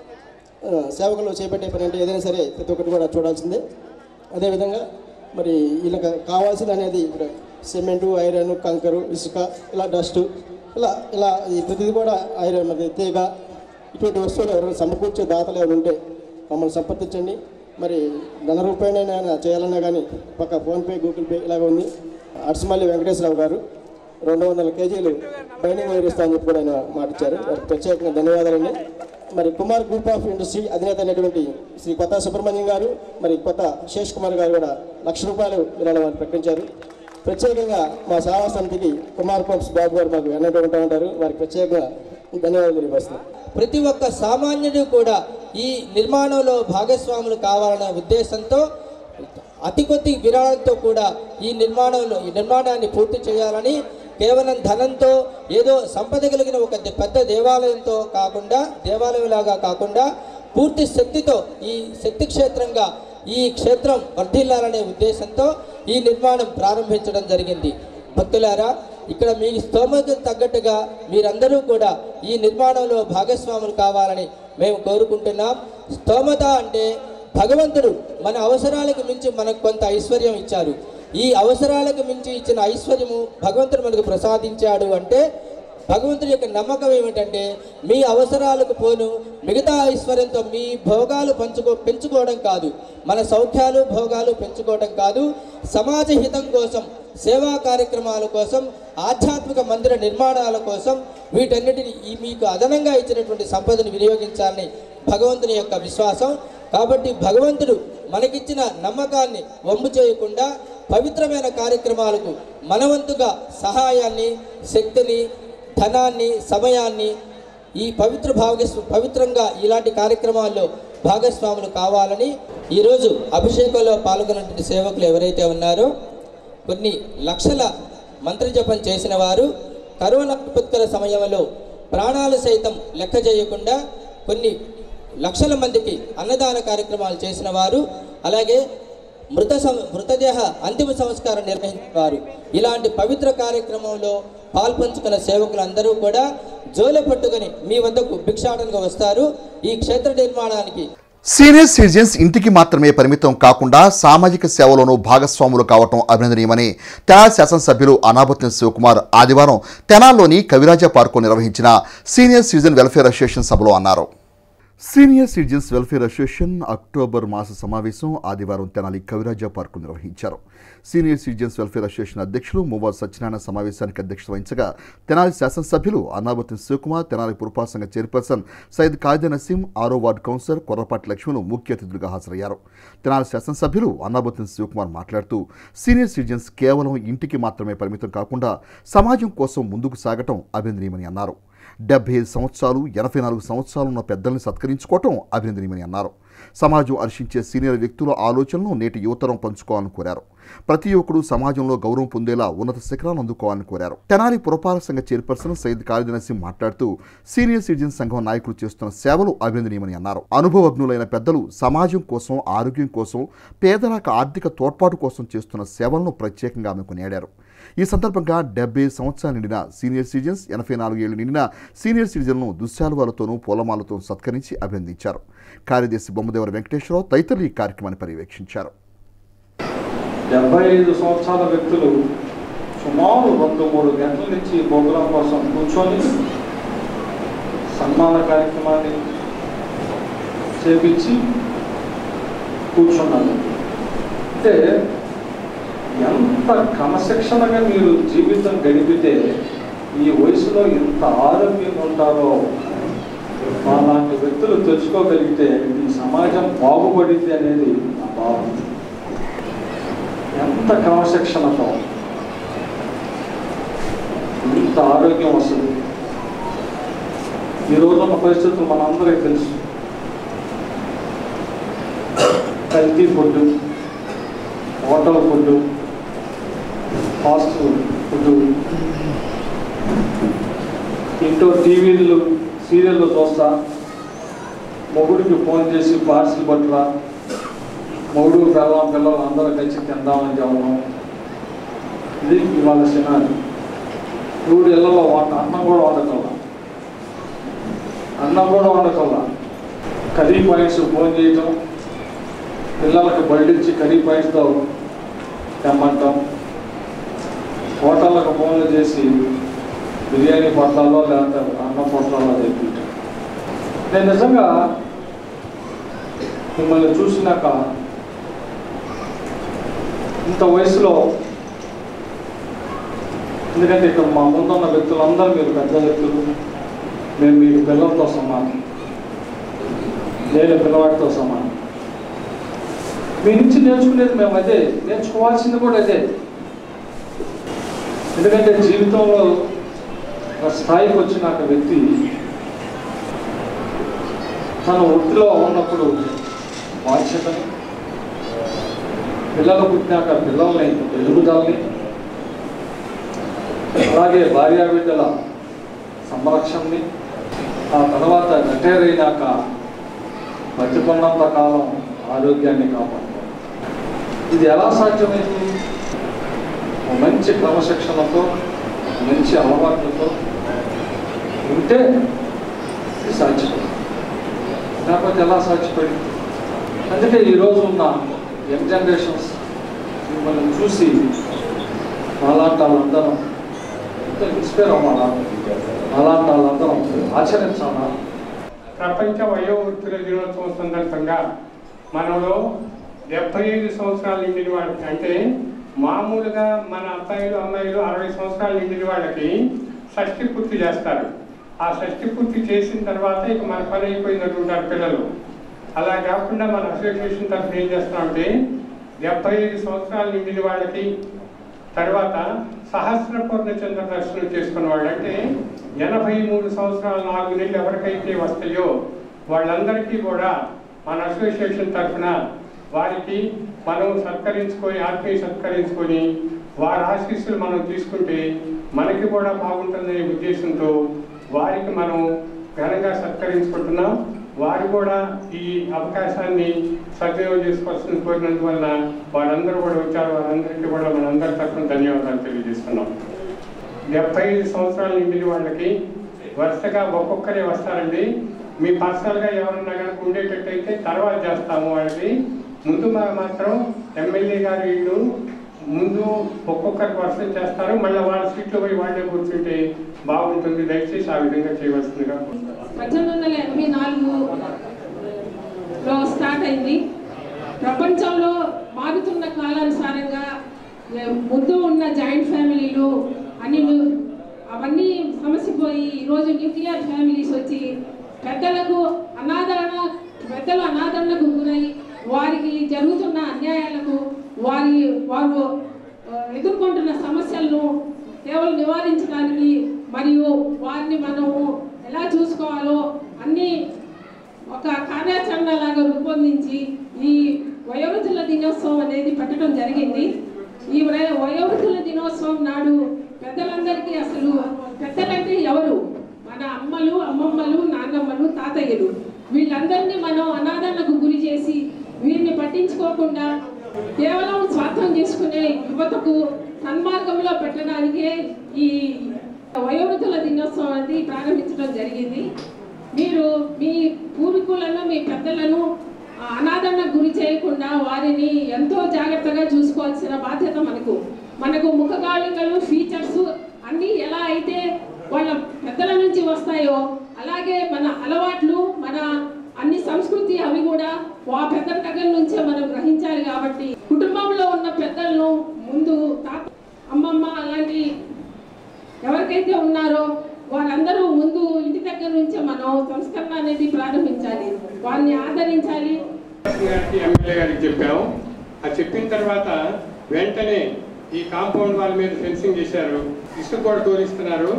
ఆ, సేవకులు చేపట్టే పని అంటే ఏదైనా సరే ప్రతి ఒక్కటి కూడా చూడాల్సిందే అదేవిధంగా మరి వీళ్ళకి కావాల్సింది అనేది ఇప్పుడు సిమెంటు ఐరన్ కంకరు ఇసుక ఇలా డస్ట్ ఇలా ఇలా ఈ ప్రతిదీ కూడా ఐరన్ మరి తీగ ఇటువంటి వస్తువులు ఎవరైనా సమకూర్చే దాతలు ఎవరు ఉంటే మమ్మల్ని సంప్రదించండి మరి ధన రూపాయనైనా చేయాలన్నా కానీ పక్క ఫోన్పే గూగుల్ పే ఇలాగ ఉంది అడ్సమల్లి వెంకటేశ్వరరావు గారు రెండు వందల కేజీలు బైండింగ్ వైర్ ఇస్తా అని చెప్పి కూడా ఆయన మాట ఇచ్చారు వారికి ప్రత్యేకంగా ధన్యవాదాలండి మరి కుమార్ గ్రూప్ ఆఫ్ ఇండస్ట్రీ అధినేత అయినటువంటి శ్రీ కొత్త సుబ్రహ్మణ్యం గారు మరి కొత్త శేష్ కుమార్ గారు కూడా లక్ష రూపాయలు విరాళం వారు ప్రకటించారు ప్రత్యేకంగా మా సేవా సమితికి కుమార్ పంప్స్ బాబు గారు మాకు ఎన్నో ఉంటా ఉంటారు వారికి ప్రత్యేకంగా ధన్యవాదాలు తెలియపరుస్తున్నాను ప్రతి ఒక్క సామాన్యుడు కూడా ఈ నిర్మాణంలో భాగస్వాములు కావాలనే ఉద్దేశంతో అతి కొద్ది విరాళంతో కూడా ఈ నిర్మాణంలో ఈ నిర్మాణాన్ని పూర్తి చేయాలని కేవలం ధనంతో ఏదో సంపద కలిగిన ఒక దే- పెద్ద దేవాలయంతో కాకుండా దేవాలయంలాగా కాకుండా పూర్తి శక్తితో ఈ శక్తి క్షేత్రంగా ఈ క్షేత్రం వర్ధిల్లాలనే ఉద్దేశంతో ఈ నిర్మాణం ప్రారంభించడం జరిగింది భక్తులారా ఇక్కడ మీ స్తోమతకు తగ్గట్టుగా మీరందరూ కూడా ఈ నిర్మాణంలో భాగస్వాములు కావాలని మేము కోరుకుంటున్నాం స్తోమత అంటే భగవంతుడు మన అవసరాలకు మించి మనకు కొంత ఐశ్వర్యం ఇచ్చారు ఈ అవసరాలకు మించి ఇచ్చిన ఐశ్వర్యము భగవంతుడు మనకు ప్రసాదించాడు అంటే భగవంతుడి యొక్క నమ్మకం ఏమిటంటే మీ అవసరాలకు పోను మిగతా ఐశ్వర్యంతో మీ భోగాలు పంచుకో పెంచుకోవడం కాదు మన సౌఖ్యాలు భోగాలు పెంచుకోవడం కాదు సమాజ హితం కోసం సేవా కార్యక్రమాల కోసం ఆధ్యాత్మిక మందిర నిర్మాణాల కోసం వీటన్నిటిని ఈ మీకు అదనంగా ఇచ్చినటువంటి సంపదను వినియోగించాలని భగవంతుని యొక్క విశ్వాసం కాబట్టి భగవంతుడు మనకిచ్చిన నమ్మకాన్ని వమ్ము చేయకుండా పవిత్రమైన కార్యక్రమాలకు మనవంతుగా సహాయాన్ని శక్తిని ధనాన్ని సమయాన్ని ఈ పవిత్ర భాగస్వ పవిత్రంగా ఇలాంటి కార్యక్రమాల్లో భాగస్వాములు కావాలని ఈరోజు అభిషేకంలో పాల్గొన్నటువంటి సేవకులు ఎవరైతే ఉన్నారో కొన్ని లక్షల మంత్రజపం చేసిన వారు కరోనా విపత్కర సమయంలో ప్రాణాలు సైతం లెక్క చేయకుండా కొన్ని లక్షల మందికి అన్నదాన కార్యక్రమాలు చేసిన వారు అలాగే మృత సం మృతదేహ అంతిమ సంస్కారం నిర్వహించేవారు ఇలాంటి పవిత్ర కార్యక్రమంలో పాల్పంచుకున్న సేవకులందరూ కూడా జోలె పట్టుకొని మీ వద్దకు భిక్షాటనగా వస్తారు ఈ క్షేత్ర నిర్మాణానికి సీనియర్ సిటిజన్స్ ఇంటికి మాత్రమే పరిమితం కాకుండా సామాజిక సేవలోనూ భాగస్వాములు కావటం అభినందనీయమని తెనాలి శాసనసభ్యులు అనాబత్న శివకుమార్ ఆదివారం తెనాల్లోని కవిరాజ పార్కు నిర్వహించిన సీనియర్ సిటిజన్ వెల్ఫేర్ అసోసియేషన్ సభలో అన్నారు senior citizens welfare association October మాస సమావేశం ఆదివారం తెనాలి కవిరాజ పార్కు నిర్వహించారు సీనియర్ సిటిజన్స్ వెల్ఫేర్ అసోసియేషన్ అధ్యక్షులు మువ్వా సత్యనారాయణ సమావేశానికి అధ్యక్షత వహించగా తెనాలి శాసనసభ్యులు అన్నాబత్తి శివకుమార్ తెనాలి పురపాలక సంఘ చైర్పర్సన్ సయ్యద్ కాజా నసీం ఆరో వార్డు కౌన్సిలర్ కొర్రపాటి లక్ష్మణు ముఖ్య అతిథులుగా హాజరయ్యారు తెనాలి శాసనసభ్యులు అన్నాబత్తి శివకుమార్ మాట్లాడుతూ సీనియర్ సిటిజన్స్ కేవలం ఇంటికి మాత్రమే పరిమితం కాకుండా సమాజం కోసం ముందుకు సాగటం అభినందనీయమని అన్నారు డెబ్బై ఐదు సంవత్సరాలు ఎనభై నాలుగు సంవత్సరాలు ఉన్న పెద్దల్ని సత్కరించుకోవటం అభినందనీయమని అన్నారు సమాజం హర్షించే సీనియర్ వ్యక్తుల ఆలోచనలను నేటి యువతరం పంచుకోవాలని కోరారు ప్రతి ఒక్కరూ సమాజంలో గౌరవం పొందేలా ఉన్నత శిఖరాలను అందుకోవాలని కోరారు తెనాలి పురపాలక సంఘ చైర్పర్సన్ సయ్యద్ ఖాళీ నసీం మాట్లాడుతూ సీనియర్ సిటిజన్ సంఘం నాయకులు చేస్తున్న సేవలు అభినందనీయమని అన్నారు అనుభవజ్ఞులైన పెద్దలు సమాజం కోసం ఆరోగ్యం కోసం పేదలకు ఆర్థిక తోడ్పాటు కోసం చేస్తున్న సేవలను ప్రత్యేకంగా ఆమె కొనియాడారు ఈ సందర్భంగా డెబ్బై సంవత్సరాలు నిండిన సీనియర్ సిటిజన్స్ ఎనభై నాలుగు ఏళ్లు నిండిన సీనియర్ సిటిజన్లను దుశ్శాలువాలతోనూ పూలమాలతో సత్కరించి అభినందించారు కార్యదర్శి బొమ్మదేవర వెంకటేశ్వరరావు తదితరులు ఈ కార్యక్రమాన్ని పర్యవేక్షించారు డెబ్బై ఐదు సంవత్సరాల వ్యక్తులు సుమారు రెండు మూడు గంటల నుంచి ఈ ప్రోగ్రాం కోసం కూర్చొని సన్మాన కార్యక్రమాన్ని చేపించి కూర్చున్నారు అంటే ఎంత క్రమశిక్షణగా మీరు జీవితం గడిపితే ఈ వయసులో ఎంత ఆరోగ్యంగా ఉంటారో అలాంటి వ్యక్తులు తెలుసుకోగలిగితే ఈ సమాజం బాగుపడింది అనేది నా భావన ఎంత క్రమశిక్షణతో ఎంత ఆరోగ్యం వస్తుంది ఈ రోజున్న పరిస్థితులు మనందరికీ తెలుసు healthy food hotel food fast food ఇంట్లో టీవీలు సీరియళ్ళు చూస్తా మొగుడికి ఫోన్ చేసి పార్సిల్ పట్టురా మొగుడు పిల్లలు పిల్లలు అందరూ కలిసి తిందామని చెప్పడం ఇది ఇవాళ సినారి ఇప్పుడు ఇళ్ళలో వంట అన్నం కూడా వండకల్లా అన్నం కూడా వండకల్లా కర్రీ పాయింట్స్ ఫోన్ చేయటం పిల్లలకు బయటించి కర్రీ పాయింట్స్తో తెమ్మంటాం హోటళ్ళకు ఫోన్లు చేసి బిర్యానీ పొట్లాల్లో లేకపోతే అన్నం పొట్లాల్లో తెప్పించాం నేను నిజంగా మిమ్మల్ని చూసినాక ఇంత వయసులో ఎందుకంటే ఇక్కడ మా ముందున్న వ్యక్తులందరూ మీరు పెద్ద వ్యక్తులు మేము మీకు పిల్లలతో సమానం నేను పిల్లవాడితో సమానం మీ నుంచి నేర్చుకునేది మేము అదే నేర్చుకోవాల్సింది కూడా అదే ఎందుకంటే జీవితంలో ఒక స్థాయికి వచ్చినాక వ్యక్తి తన వృత్తిలో ఉన్నప్పుడు బాధ్యతని పిల్లలు పుట్టినాక పిల్లల్ని ఎదుగుదలని అలాగే భార్యా బిడ్డల సంరక్షణని ఆ తర్వాత రిటైర్ అయినాక బతికున్నంత కాలం ఆరోగ్యాన్ని కాపాడుకోవాలి ఇది ఎలా సాధ్యమైంది ఒక మంచి క్రమశిక్షణతో మంచి అలవాట్లతో ఉంటే ఇది సాధ్యపడింది లేకపోతే ఎలా సాధ్యపడింది అందుకే ఈరోజు ఉన్న యంగ్ జనరేషన్స్ మిమ్మల్ని చూసి అలాంటి వాళ్ళందరం ఎంతో ఇన్స్పైర్ అవ్వాలా అలాంటి వాళ్ళందరం ఆచరించాలా ప్రపంచ వయోవృత్తుల దినోత్సవం సందర్భంగా మనలో డెబ్బై ఐదు సంవత్సరాలు నిండిన వాళ్ళకి అంటే మామూలుగా మన అబ్బాయిలు అమ్మాయిలు అరవై సంవత్సరాలు నిండిన వాళ్ళకి షష్ఠి పూర్తి చేస్తారు ఆ షష్ఠి పూర్తి చేసిన తర్వాత ఇక మన పని అయిపోయినట్టుంటారు పిల్లలు అలా కాకుండా మన అసోసియేషన్ తరఫున ఏం చేస్తామంటే డెబ్బై ఐదు సంవత్సరాలు నిండిన వాళ్ళకి తర్వాత సహస్ర పూర్ణ చంద్ర దర్శనం చేసుకున్న వాళ్ళు అంటే ఎనభై మూడు సంవత్సరాలు నాలుగు నెలలు ఎవరికైతే వస్తాయో వాళ్ళందరికీ కూడా మన అసోసియేషన్ తరఫున వారికి మనం సత్కరించుకొని ఆత్మీయ సత్కరించుకొని వారి ఆశీస్సులు మనం తీసుకుంటే మనకి కూడా బాగుంటుందనే ఉద్దేశంతో వారికి మనం ఘనంగా సత్కరించుకుంటున్నాం వారు కూడా ఈ అవకాశాన్ని సద్వినియోగం చేసుకోవాల్సిన కోరినందువల్ల వారందరూ కూడా వచ్చారు వారందరికీ కూడా మనందరి తరఫున ధన్యవాదాలు తెలియజేస్తున్నాం డెబ్బై ఐదు సంవత్సరాల నిండిన వాళ్ళకి వరుసగా ఒక్కొక్కరే వస్తారండి మీ పర్సనల్గా ఎవరన్నా కనుక ఉండేటట్టయితే తర్వాత చేస్తాము వాళ్ళకి ముందు మా- మాత్రం ఎమ్మెల్యే గారు వీళ్ళు ముందు ఒక్కొక్కరికి వర్షం చేస్తారు మళ్ళీ వాళ్ళ సీట్లో పోయి వాళ్ళే కూర్చుంటే బాగుంటుంది దయచేసి ఆ విధంగా చేయవలసిందిగా పద్దెనిమిది వందల ఎనభై నాలుగులో స్టార్ట్ అయింది ప్రపంచంలో మారుతున్న కాలానుసారంగా ఏ, ముందు ఉన్న జాయింట్ ఫ్యామిలీలు అన్ని ను- అవన్నీ సమసిపోయి ఈరోజు న్యూక్లియర్ ఫ్యామిలీస్ వచ్చి పెద్దలకు అనాదరణ పెద్దలు అనాదరణకు గురై వారికి జరుగుతున్న అన్యాయాలకు వారి వారు ఆ, ఎదుర్కొంటున్న సమస్యలను కేవలం నివారించడానికి మరియు వారిని మనము ఎలా చూసుకోవాలో అన్ని ఒక కార్యాచరణ లాగా రూపొందించి ఈ వయోవృద్ధుల దినోత్సవం అనేది పెట్టడం జరిగింది ఈ వయ- వయోవృద్ధుల దినోత్సవం నాడు పెద్దలందరికీ అసలు పెద్దలంటే ఎవరు మన అమ్మలు అమ్మమ్మలు నాన్నమ్మలు తాతయ్యలు వీళ్ళందరినీ మనం అనాదరణకు గురి చేసి వీరిని పట్టించుకోకుండా కేవలం స్వార్థం చేసుకునే యువతకు సన్మార్గంలో పెట్టడానికే ఈ వయోవృద్ధుల దినోత్సవం అనేది ప్రారంభించడం జరిగింది మీరు మీ పూర్వీకులను మీ పెద్దలను ఆ, అనాదరణకు గురి చేయకుండా వారిని ఎంతో జాగ్రత్తగా చూసుకోవాల్సిన బాధ్యత మనకు మనకు ముఖగాళికలు ఫీచర్స్ అన్నీ ఎలా అయితే వాళ్ళ పెద్దల నుంచి వస్తాయో అలాగే మన అలవాట్లు మన అన్ని సంస్కృతి అవి కూడా ఆ పెద్దల దగ్గర నుంచే మనం గ్రహించాలి కాబట్టి కుటుంబంలో ఉన్న పెద్దలను ముందు తాత అమ్మమ్మ అలాంటి ఎవరికైతే ఉన్నారో వారందరూ ముందు ఇంటి దగ్గర నుంచే మనం సంస్కరణ అనేది ప్రారంభించాలి వారిని ఆదరించాలి గారికి ఎమ్మెల్యే గారికి చెప్పాము అది చెప్పిన తర్వాత వెంటనే ఈ కాంపౌండ్ వాళ్ళ మీద ఫెన్సింగ్ చేశారు ఇసుక కూడా తోలిస్తున్నారు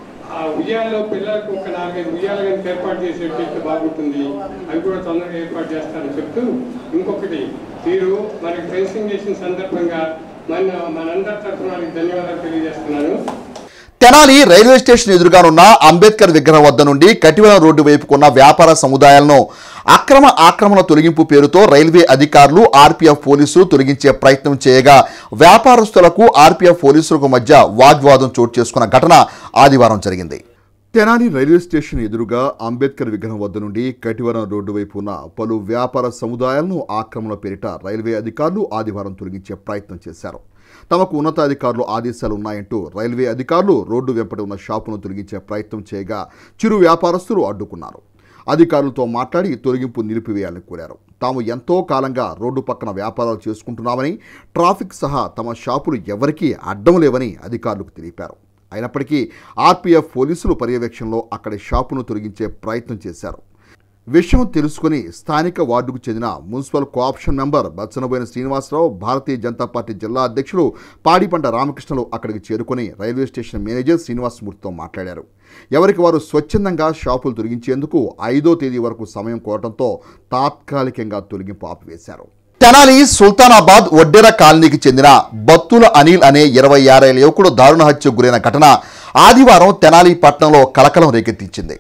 ఆ ఉయ్యాల్లో పిల్లలకు ఒక నాలుగైదు ఉయ్యాలు కనుక ఏర్పాటు చేసేటట్టు బాగుంటుంది అవి కూడా తొందరగా ఏర్పాటు చేస్తారని చెప్తూ ఇంకొకటి మీరు మనకి ఫెన్సింగ్ చేసిన సందర్భంగా మన మనందరి తరఫున వాళ్ళకి ధన్యవాదాలు తెలియజేస్తున్నాను తెనాలి రైల్వే స్టేషన్ ఎదురుగానున్న అంబేద్కర్ విగ్రహం వద్ద నుండి కటివరం రోడ్డు వైపుకున్న వ్యాపార సముదాయాలను అక్రమ ఆక్రమణ తొలగింపు పేరుతో రైల్వే అధికారులు ఆర్పీఎఫ్ పోలీసులు తొలగించే ప్రయత్నం చేయగా వ్యాపారస్తులకు ఆర్పీఎఫ్ పోలీసులకు మధ్య వాగ్వాదం చోటు చేసుకున్న ఘటన ఆదివారం జరిగింది తెనాలి రైల్వే స్టేషన్ ఎదురుగా అంబేద్కర్ విగ్రహం వద్ద నుండి కటివరం రోడ్డు వైపు ఉన్న పలు వ్యాపార సముదాయాలను ఆక్రమణ పేరిట రైల్వే అధికారులు ఆదివారం తొలగించే ప్రయత్నం చేశారు తమకు ఉన్నతాధికారులు ఆదేశాలు ఉన్నాయంటూ రైల్వే అధికారులు రోడ్డు వెంపటి ఉన్న షాపును తొలగించే ప్రయత్నం చేయగా చిరు వ్యాపారస్తులు అడ్డుకున్నారు అధికారులతో మాట్లాడి తొలగింపు నిలిపివేయాలని కోరారు తాము ఎంతో కాలంగా రోడ్డు పక్కన వ్యాపారాలు చేసుకుంటున్నామని ట్రాఫిక్ సహా తమ షాపులు ఎవరికీ అడ్డం లేవని అధికారులకు తెలిపారు అయినప్పటికీ ఆర్పీఎఫ్ పోలీసులు పర్యవేక్షణలో అక్కడి షాపును తొలగించే ప్రయత్నం చేశారు విషయం తెలుసుకుని స్థానిక వార్డుకు చెందిన municipal cooption member Bachanaboina Srinivasarao Bharatiya Janata party జిల్లా అధ్యక్షులు పాడిపంట రామకృష్ణలు అక్కడికి చేరుకుని రైల్వే స్టేషన్ మేనేజర్ శ్రీనివాసమూర్తితో మాట్లాడారు ఎవరికి వారు స్వచ్ఛందంగా షాపులు తొలగించేందుకు ఐదో తేదీ వరకు సమయం కోరడంతో తాత్కాలికంగా తొలగింపు ఆపివేశారు తెనాలి సుల్తానాబాద్ ఒడ్డెర కాలనీకి చెందిన బత్తుల అనిల్ అనే ఇరవై ఆరేళ్ల యువకుడు దారుణ హత్యకు గురైన ఘటన ఆదివారం తెనాలి పట్టణంలో కలకలం రేకెత్తించింది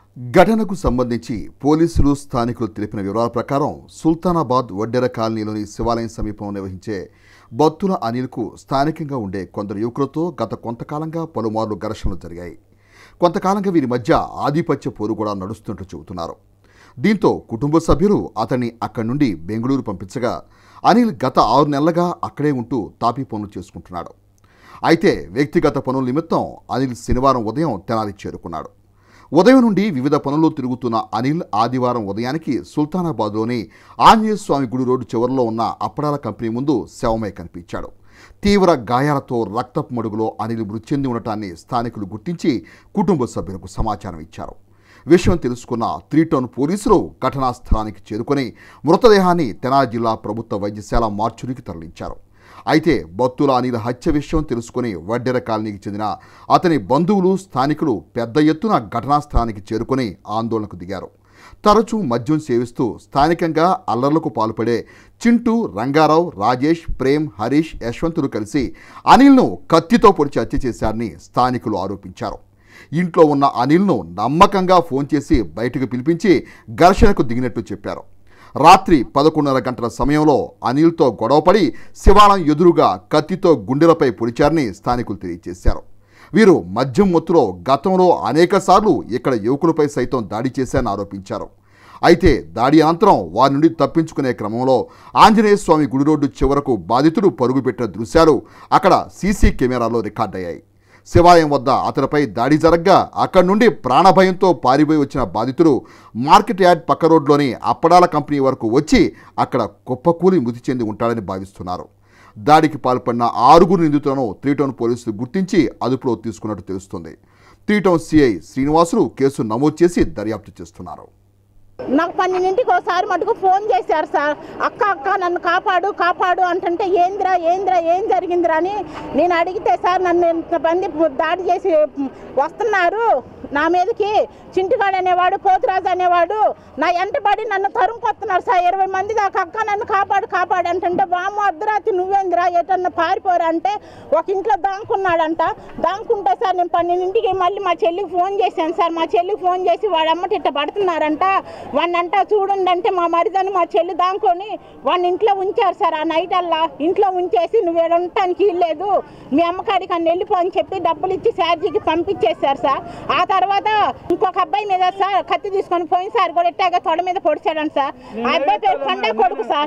ఘటనకు సంబంధించి పోలీసులు స్థానికులు తెలిపిన వివరాల ప్రకారం సుల్తానాబాద్ వడ్డెర కాలనీలోని శివాలయం సమీపంలో నిర్వహించే బత్తుల అనిల్కు స్థానికంగా ఉండే కొందరు యువకులతో గత కొంతకాలంగా పలుమార్లు ఘర్షణలు జరిగాయి కొంతకాలంగా వీరి మధ్య ఆధిపత్య పోరు కూడా నడుస్తున్నట్టు చెబుతున్నారు దీంతో కుటుంబ సభ్యులు అతన్ని అక్కడి నుండి బెంగళూరు పంపించగా అనిల్ గత ఆరు నెలలుగా అక్కడే ఉంటూ తాపీ పనులు చేసుకుంటున్నాడు అయితే వ్యక్తిగత పనుల నిమిత్తం అనిల్ శనివారం ఉదయం తెనాలి చేరుకున్నాడు ఉదయం నుండి వివిధ పనుల్లో తిరుగుతున్న అనిల్ ఆదివారం ఉదయానికి సుల్తానాబాద్లోని ఆంజనేయ స్వామి గుడి రోడ్డు చివరిలో ఉన్న అప్పడాల కంపెనీ ముందు శవమై కనిపించాడు తీవ్ర గాయాలతో రక్తపు మడుగులో అనిల్ మృతి చెంది ఉండటాన్ని స్థానికులు గుర్తించి కుటుంబ సభ్యులకు సమాచారం ఇచ్చారు విషయం తెలుసుకున్న త్రీ టౌన్ పోలీసులు ఘటనా స్థలానికి చేరుకొని మృతదేహాన్ని తెనాలి జిల్లా ప్రభుత్వ వైద్యశాల మార్చురికి తరలించారు అయితే బత్తుల అనిల్ హత్య విషయం తెలుసుకుని వడ్డెర కాలనీకి చెందిన అతని బంధువులు స్థానికులు పెద్ద ఎత్తున ఘటనా స్థలానికి చేరుకుని ఆందోళనకు దిగారు తరచూ మద్యం సేవిస్తూ స్థానికంగా అల్లర్లకు పాల్పడే చింటూ రంగారావు రాజేష్ ప్రేమ్ హరీష్ యశ్వంతులు కలిసి అనిల్ను కత్తితో పొడిచి హత్య చేశారని స్థానికులు ఆరోపించారు ఇంట్లో ఉన్న అనిల్ను నమ్మకంగా ఫోన్ చేసి బయటకు పిలిపించి ఘర్షణకు దిగినట్టు చెప్పారు రాత్రి పదకొండున్నర గంటల సమయంలో అనిల్తో గొడవపడి శివాలయం ఎదురుగా కత్తితో గుండెలపై పొడిచారని స్థానికులు తెలియజేశారు వీరు మద్యం మొత్తులో గతంలో అనేకసార్లు ఇక్కడ యువకులపై సైతం దాడి చేశారని ఆరోపించారు అయితే దాడి అనంతరం వారి నుండి తప్పించుకునే క్రమంలో ఆంజనేయ స్వామి గుడి రోడ్డు చివరకు బాధితుడు పరుగుపెట్టిన దృశ్యాలు అక్కడ సీసీ కెమెరాలో రికార్డయ్యాయి శివాలయం వద్ద అతనిపై దాడి జరగ్గా అక్కడి నుండి ప్రాణభయంతో పారిపోయి వచ్చిన బాధితుడు మార్కెట్ యార్డ్ పక్క రోడ్లోని అప్పడాల కంపెనీ వరకు వచ్చి అక్కడ కుప్పకూలి మృతి చెంది ఉంటాడని భావిస్తున్నారు దాడికి పాల్పడిన ఆరుగురు నిందితులను త్రీటౌన్ పోలీసులు గుర్తించి అదుపులో తీసుకున్నట్టు తెలుస్తుంది త్రీటౌన్ సిఐ శ్రీనివాసులు కేసు నమోదు చేసి దర్యాప్తు చేస్తున్నారు నాకు పన్నెండింటికి ఒకసారి మటుకు ఫోన్ చేశారు సార్ అక్క అక్క నన్ను కాపాడు కాపాడు అంటుంటే ఏందిరా ఏందిరా ఏం జరిగిందిరా అని నేను అడిగితే సార్ నన్ను ఇంతమంది దాడి చేసి వస్తున్నారు నా మీదకి చింటిగాడు అనేవాడు పోతురాజు అనేవాడు నా ఎంటబడి నన్ను తరుముకొస్తున్నారు సార్ ఇరవై మంది దాకా అక్క నన్ను కాపాడు కాపాడు అంటుంటే బామ్మ అర్ధరాత్రి నువ్వేందిరా ఎటన్నా పారిపోరా అంటే ఒక ఇంట్లో దాంకున్నాడంట దాంకుంటే సార్ నేను పన్నెండింటికి మళ్ళీ మా చెల్లికి ఫోన్ చేశాను సార్ మా చెల్లికి ఫోన్ చేసి వాడమ్మటి ఇట్ట పడుతున్నారంట వాడినంట చూడండి అంటే మా మరిదని మా చెల్లి దాంకొని వాడిని ఇంట్లో ఉంచారు సార్ ఆ నైట్ అల్లా ఇంట్లో ఉంచేసి నువ్వు ఈడ ఉండటానికి ఇల్లేదు మీ అమ్మకాడికి అని వెళ్ళిపో అని చెప్పి డబ్బులు ఇచ్చి శారజీకి పంపించేశారు సార్ ఆ తర్వాత ఇంకొక అబ్బాయి మీద సార్ కత్తి తీసుకొని పోయినసారి కూడా ఇట్టాగా తొడ మీద పొడిచాడంట సార్ ఆ అబ్బాయి పేరు కొండ కొడుకు సార్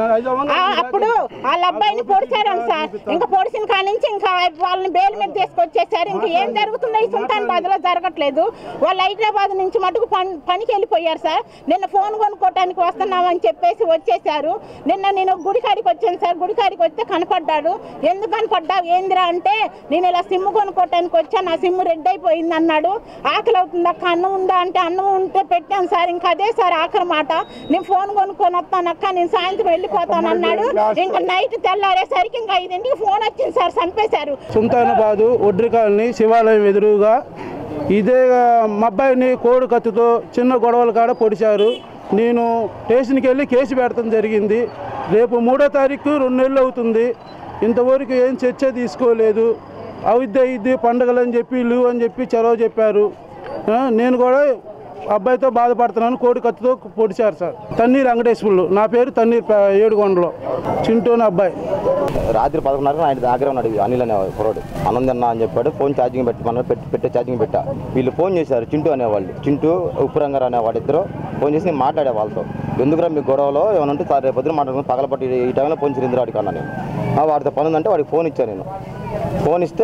ఆ, అప్పుడు వాళ్ళ అబ్బాయిని పొడిచారంట సార్ ఇంకా పొడిచిన కాడి నుంచి ఇంకా వాళ్ళని బెయిల్ మీద తీసుకొచ్చేసారు ఇంకా ఏం జరుగుతుందో ఈ సుల్తాన్ బాద్ లో జరగట్లేదు వాళ్ళు హైదరాబాద్ నుంచి మటుకు పని పనికి వెళ్ళిపోయారు సార్ నిన్న ఫోన్ కొనుక్కోవటానికి వస్తున్నామని చెప్పేసి వచ్చేసారు నిన్న నేను గుడికాడికి వచ్చాను సార్ గుడికాడికి వస్తే కనపడ్డాడు ఎందుకు కనపడ్డావు ఏందిరా అంటే నేను ఇలా సిమ్ కొనుక్కోవటానికి వచ్చాను నా సిమ్ రెడ్ అయిపోయింది అన్నాడు ఆకలి అవుతుంది అక్క అన్నం ఉందా అంటే అన్నం ఉంటే పెట్టాను సార్ ఇంకా అదే సార్ ఆఖరి మాట నేను ఫోన్ కొనుక్కొని వస్తాను అక్క నేను సాయంత్రం వెళ్ళిపోతాను అన్నాడు ఇంకా నైట్ తెల్లారేసరికి ఇంకా ఐదింటికి ఫోన్ వచ్చింది సార్ చంపేశారు సుల్తానాబాదు ఒడ్రి కాలనీ శివాలయం ఎదురుగా ఇదే మా అబ్బాయిని కోడి కత్తితో చిన్న గొడవల కాడ పొడిచారు నేను స్టేషన్కి వెళ్ళి కేసు పెడతాం జరిగింది రేపు మూడో తారీఖు రెండు నెలలు అవుతుంది ఇంతవరకు ఏం చర్చ తీసుకోలేదు అవిద్య ఇది పండగలు అని చెప్పి లీవ్ అని చెప్పి చొరవ చెప్పారు ఆ, నేను కూడా అబ్బాయితో బాధపడుతున్నాను కోడి కత్తితో పొడిచారు సార్ తన్నీరు వెంకటేశ్వర్లు నా పేరు తన్నీరు ప- ఏడుగొండలో చింటూని అబ్బాయి రాత్రి పదకొండున్నరకు ఆయన దగ్గర ఉన్నాడు ఈ అనిల్ అనే కుర్రోడు అన్నం తిన్నా అని చెప్పాడు ఫోన్ ఛార్జింగ్ పెట్టి మనం పెట్టి పెట్టే ఛార్జింగ్ పెట్టా వీళ్ళు ఫోన్ చేశారు చింటూ అనేవాళ్ళు చింటూ ఉప్పురంగారు అనే వాడిద్దరు ఫోన్ చేసి నేను మాట్లాడే వాళ్ళతో ఎందుకురా మీ గొడవలో ఏమైనా ఉంటే సార్ రేపు పొద్దున మాట్లాడుకుని పగలపట్టి ఈ టైంలో ఫోన్ చేసి వాడికి అన్నా నేను ఆ, వాడితో పని ఉందంటే వాడికి ఫోన్ ఇచ్చాను నేను ఫోన్ ఇస్తే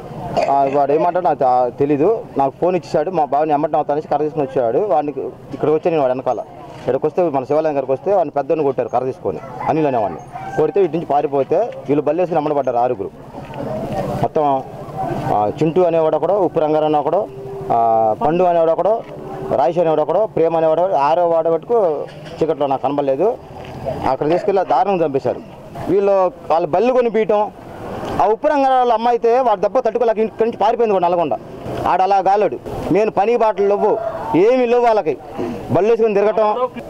ఆ, వాడు ఏమంటాడో నాకు తా- తెలీదు నాకు ఫోన్ ఇచ్చాడు మా బాబుని ఎమ్మటం అవుతానేసి కర్ర తీసుకుని వచ్చాడు వాడిని ఇక్కడికి వచ్చాను నేను వాడు వెనకాల ఇక్కడికి వస్తే మన శివాలయం గారికి వస్తే వాడిని పెద్దోని కొట్టారు కర్ర తీసుకొని అనిల్ అనేవాడిని కొడితే ఇటు నుంచి పారిపోతే వీళ్ళు బల్లేసి నమ్మడబడ్డారు ఆరుగురు మొత్తం ఆ, చింటూ అనేవాడు ఒకడు ఉప్పు రంగారు అనే ఒకడు ఆ, పండు అనేవాడు ఒకడు రాయిష్ అనేవాడు ఒకడు ప్రేమ అనేవాడు ఒకడు, ఆరో వాడు మటుకు చీకట్లో నాకు కనబడలేదు అక్కడ తీసుకెళ్ళి దారుణం చంపేశారు వీళ్ళు వాళ్ళు బల్లి కొని పీయటం ఆ ఉప్పు రంగారావు వాళ్ళ అమ్మాయి అయితే వాడు దెబ్బ తట్టుకోలేక ఇక్కడి నుంచి పారిపోయింది కూడా నల్గొండ ఆడ అలా గాలాడు నేను పని బాటలు లేవు ఏమి లేవు వాళ్ళకి బళ్ళు వేసుకొని తిరగటం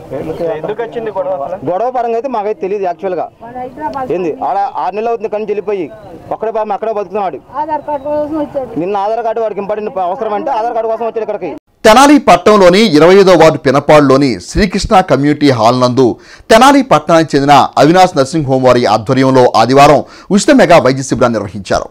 ఎందుకు వచ్చింది గొడవ అసలు? గొడవ పరంగా అయితే మాకైతే తెలియదు యాక్చువల్గా ఏంది ఆడ ఆరు నెలలు అవుతుంది కానీ వెళ్ళిపోయి ఒక్కడే పాపం అక్కడే బతుకుతున్నాడు ఆధార్ కార్డు కోసం వచ్చాడు నిన్న ఆధార్ కార్డు వాడికి ఇంపార్టెంట్ అవసరం అంటే ఆధార్ కార్డు కోసం వచ్చాడు ఇక్కడికి తెనాలి పట్టణంలోని ఇరవై ఐదో వార్డు పినపాడులోని శ్రీకృష్ణ కమ్యూనిటీ హాల్ నందు తెనాలి పట్టణానికి చెందిన అవినాష్ నర్సింగ్ హోం వారి ఆధ్వర్యంలో ఆదివారం ఉచిత మెగా వైద్య శిబిరాన్ని నిర్వహించారు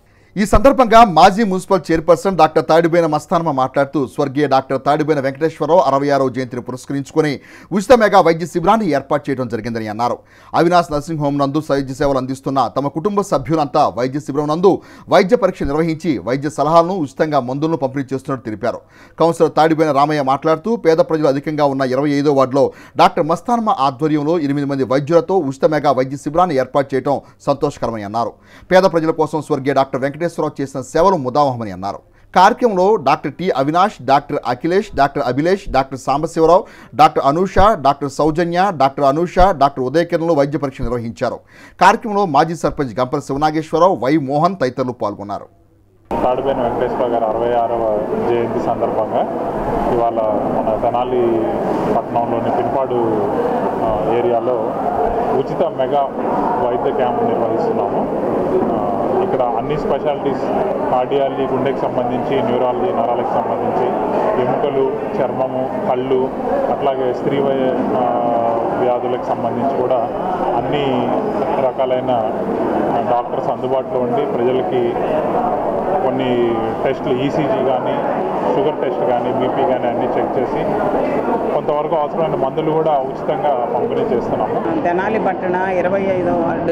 ఈ సందర్భంగా మాజీ municipal chairperson doctor Tadiboina Mastanamma మాట్లాడుతూ స్వర్గీయ డాక్టర్ తాడిబోయిన వెంకటేశ్వరరావు అరవై ఆరవ జయంతిని పురస్కరించుకొని ఉచిత మెగా వైద్య శిబిరాన్ని ఏర్పాటు చేయడం జరిగిందని అన్నారు అవినాష్ నర్సింగ్ హోం నందు వైద్య సేవలు అందిస్తున్న తమ కుటుంబ సభ్యులంతా వైద్య శిబిరం నందు వైద్య పరీక్ష నిర్వహించి వైద్య సలహాలను ఉచితంగా మందులను పంపిణీ చేస్తున్నట్టు తెలిపారు కౌన్సిలర్ తాడిబోయిన రామయ్య మాట్లాడుతూ పేద ప్రజలు అధికంగా ఉన్న ఇరవై ఐదో వార్డులో డాక్టర్ మస్తానమ్మ ఆధ్వర్యంలో ఎనిమిది మంది వైద్యులతో ఉచిత మెగా వైద్య శిబిరాన్ని ఏర్పాటు చేయడం సంతోషకరమని అన్నారు పేద ప్రజల కోసం స్వర్గీయ డాక్టర్ వెంకటేశ్వరరావు చేసిన సేవలు ముదావహమని అన్నారు కార్యక్రమంలో doctor T Avinash doctor Akhilesh doctor Abhilesh doctor Sambasivarao doctor Anusha doctor Sowjanya doctor Anusha doctor ఉదయకిరణ్లు వైద్య పరీక్ష నిర్వహించారు కార్యక్రమంలో మాజీ సర్పంచ్ గంపల శివనాగేశ్వరరావు వై మోహన్ తదితరులు పాల్గొన్నారు తాడిపోయిన వెంకటేశ్వర గారి అరవై ఆరవ జయంతి సందర్భంగా ఇవాళ మన తెనాలి పట్టణంలోని పిన్పాడు ఆ, ఏరియాలో ఉచిత మెగా వైద్య క్యాంప్ నిర్వహిస్తున్నాము ఆ, ఇక్కడ అన్ని స్పెషాలిటీస్ కార్డియాలజీ గుండెకి సంబంధించి న్యూరాలజీ నరాలకు సంబంధించి ఎముకలు చర్మము కళ్ళు అట్లాగే స్త్రీ వయ- ఆ, వ్యాధులకు సంబంధించి కూడా అన్ని రకాలైన ఆ, డాక్టర్స్ అందుబాటులో ఉండి ప్రజలకి కొన్ని టెస్టులు ఈసీజీ కానీ షుగర్ టెస్ట్ కానీ బీపీ కానీ అన్నీ చెక్ చేసి కొంతవరకు అవసరమైన మందులు కూడా ఉచితంగా పంపిణీ చేస్తున్నాము తెనాలి పట్టణ ఇరవై ఐదో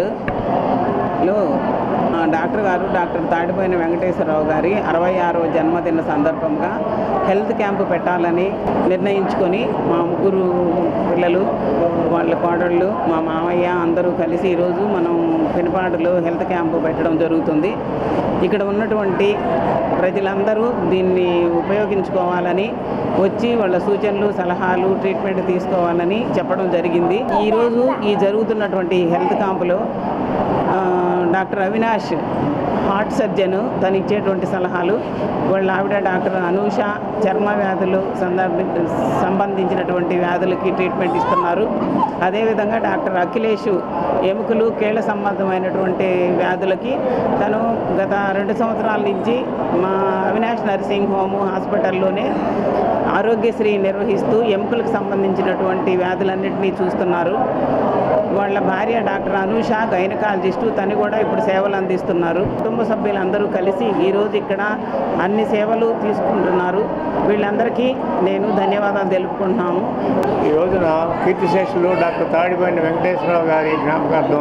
వార్డులో ఆ, డాక్టర్ గారు డాక్టర్ తాడిపోయిన వెంకటేశ్వరరావు గారి అరవై ఆరో జన్మదిన సందర్భంగా హెల్త్ క్యాంపు పెట్టాలని నిర్ణయించుకొని మా ముగ్గురు పిల్లలు వాళ్ళ కోడళ్ళు మా మామయ్య అందరూ కలిసి ఈరోజు మనం పెనుపాడులో హెల్త్ క్యాంపు పెట్టడం జరుగుతుంది ఇక్కడ ఉన్నటువంటి ప్రజలందరూ దీన్ని ఉపయోగించుకోవాలని వచ్చి వాళ్ళ సూచనలు సలహాలు ట్రీట్మెంట్ తీసుకోవాలని చెప్పడం జరిగింది ఈరోజు ఈ జరుగుతున్నటువంటి హెల్త్ క్యాంపులో ఆ, డాక్టర్ అవినాష్ హార్ట్ సర్జన్ తను ఇచ్చేటువంటి సలహాలు వాళ్ళ ఆవిడ డాక్టర్ అనూష చర్మ వ్యాధులు సందర్భి సంబంధించినటువంటి వ్యాధులకి ట్రీట్మెంట్ ఇస్తున్నారు అదేవిధంగా డాక్టర్ అఖిలేష్ ఎముకలు కీళ్ళ సంబంధమైనటువంటి వ్యాధులకి తను గత రెండు సంవత్సరాల నుంచి మా అవినాష్ నర్సింగ్ హోమ్ హాస్పిటల్లోనే ఆరోగ్యశ్రీ నిర్వహిస్తూ ఎముకలకు సంబంధించినటువంటి వ్యాధులన్నింటినీ చూస్తున్నారు వాళ్ళ భార్య డాక్టర్ అనూష గైనకాలజిస్టు తను కూడా ఇప్పుడు సేవలు అందిస్తున్నారు కుటుంబ సభ్యులందరూ కలిసి ఈరోజు ఇక్కడ అన్ని సేవలు తీసుకుంటున్నారు వీళ్ళందరికీ నేను ధన్యవాదాలు తెలుపుకుంటున్నాము ఈ రోజున కీర్తిశేషులు డాక్టర్ తాడిబండి వెంకటేశ్వరరావు గారి జ్ఞాపకార్థం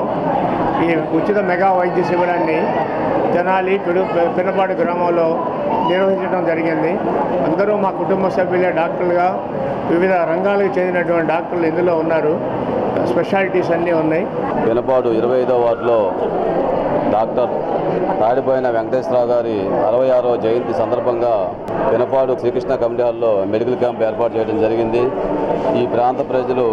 ఈ ఉచిత మెగా వైద్య శిబిరాన్ని తెనాలి పిడు పిన్నపాడు గ్రామంలో నిర్వహించడం జరిగింది అందరూ మా కుటుంబ సభ్యులే డాక్టర్లుగా వివిధ రంగాలకు చెందినటువంటి డాక్టర్లు ఇందులో ఉన్నారు స్పెషాలిటీస్ అన్నీ ఉన్నాయి వినపాడు ఇరవై ఐదో వార్డులో డాక్టర్ తాడిపోయిన వెంకటేశ్వరరావు గారి అరవై ఆరో జయంతి సందర్భంగా వినపాడు శ్రీకృష్ణ కమిటీ హాల్లో మెడికల్ క్యాంప్ ఏర్పాటు చేయడం జరిగింది ఈ ప్రాంత ప్రజలు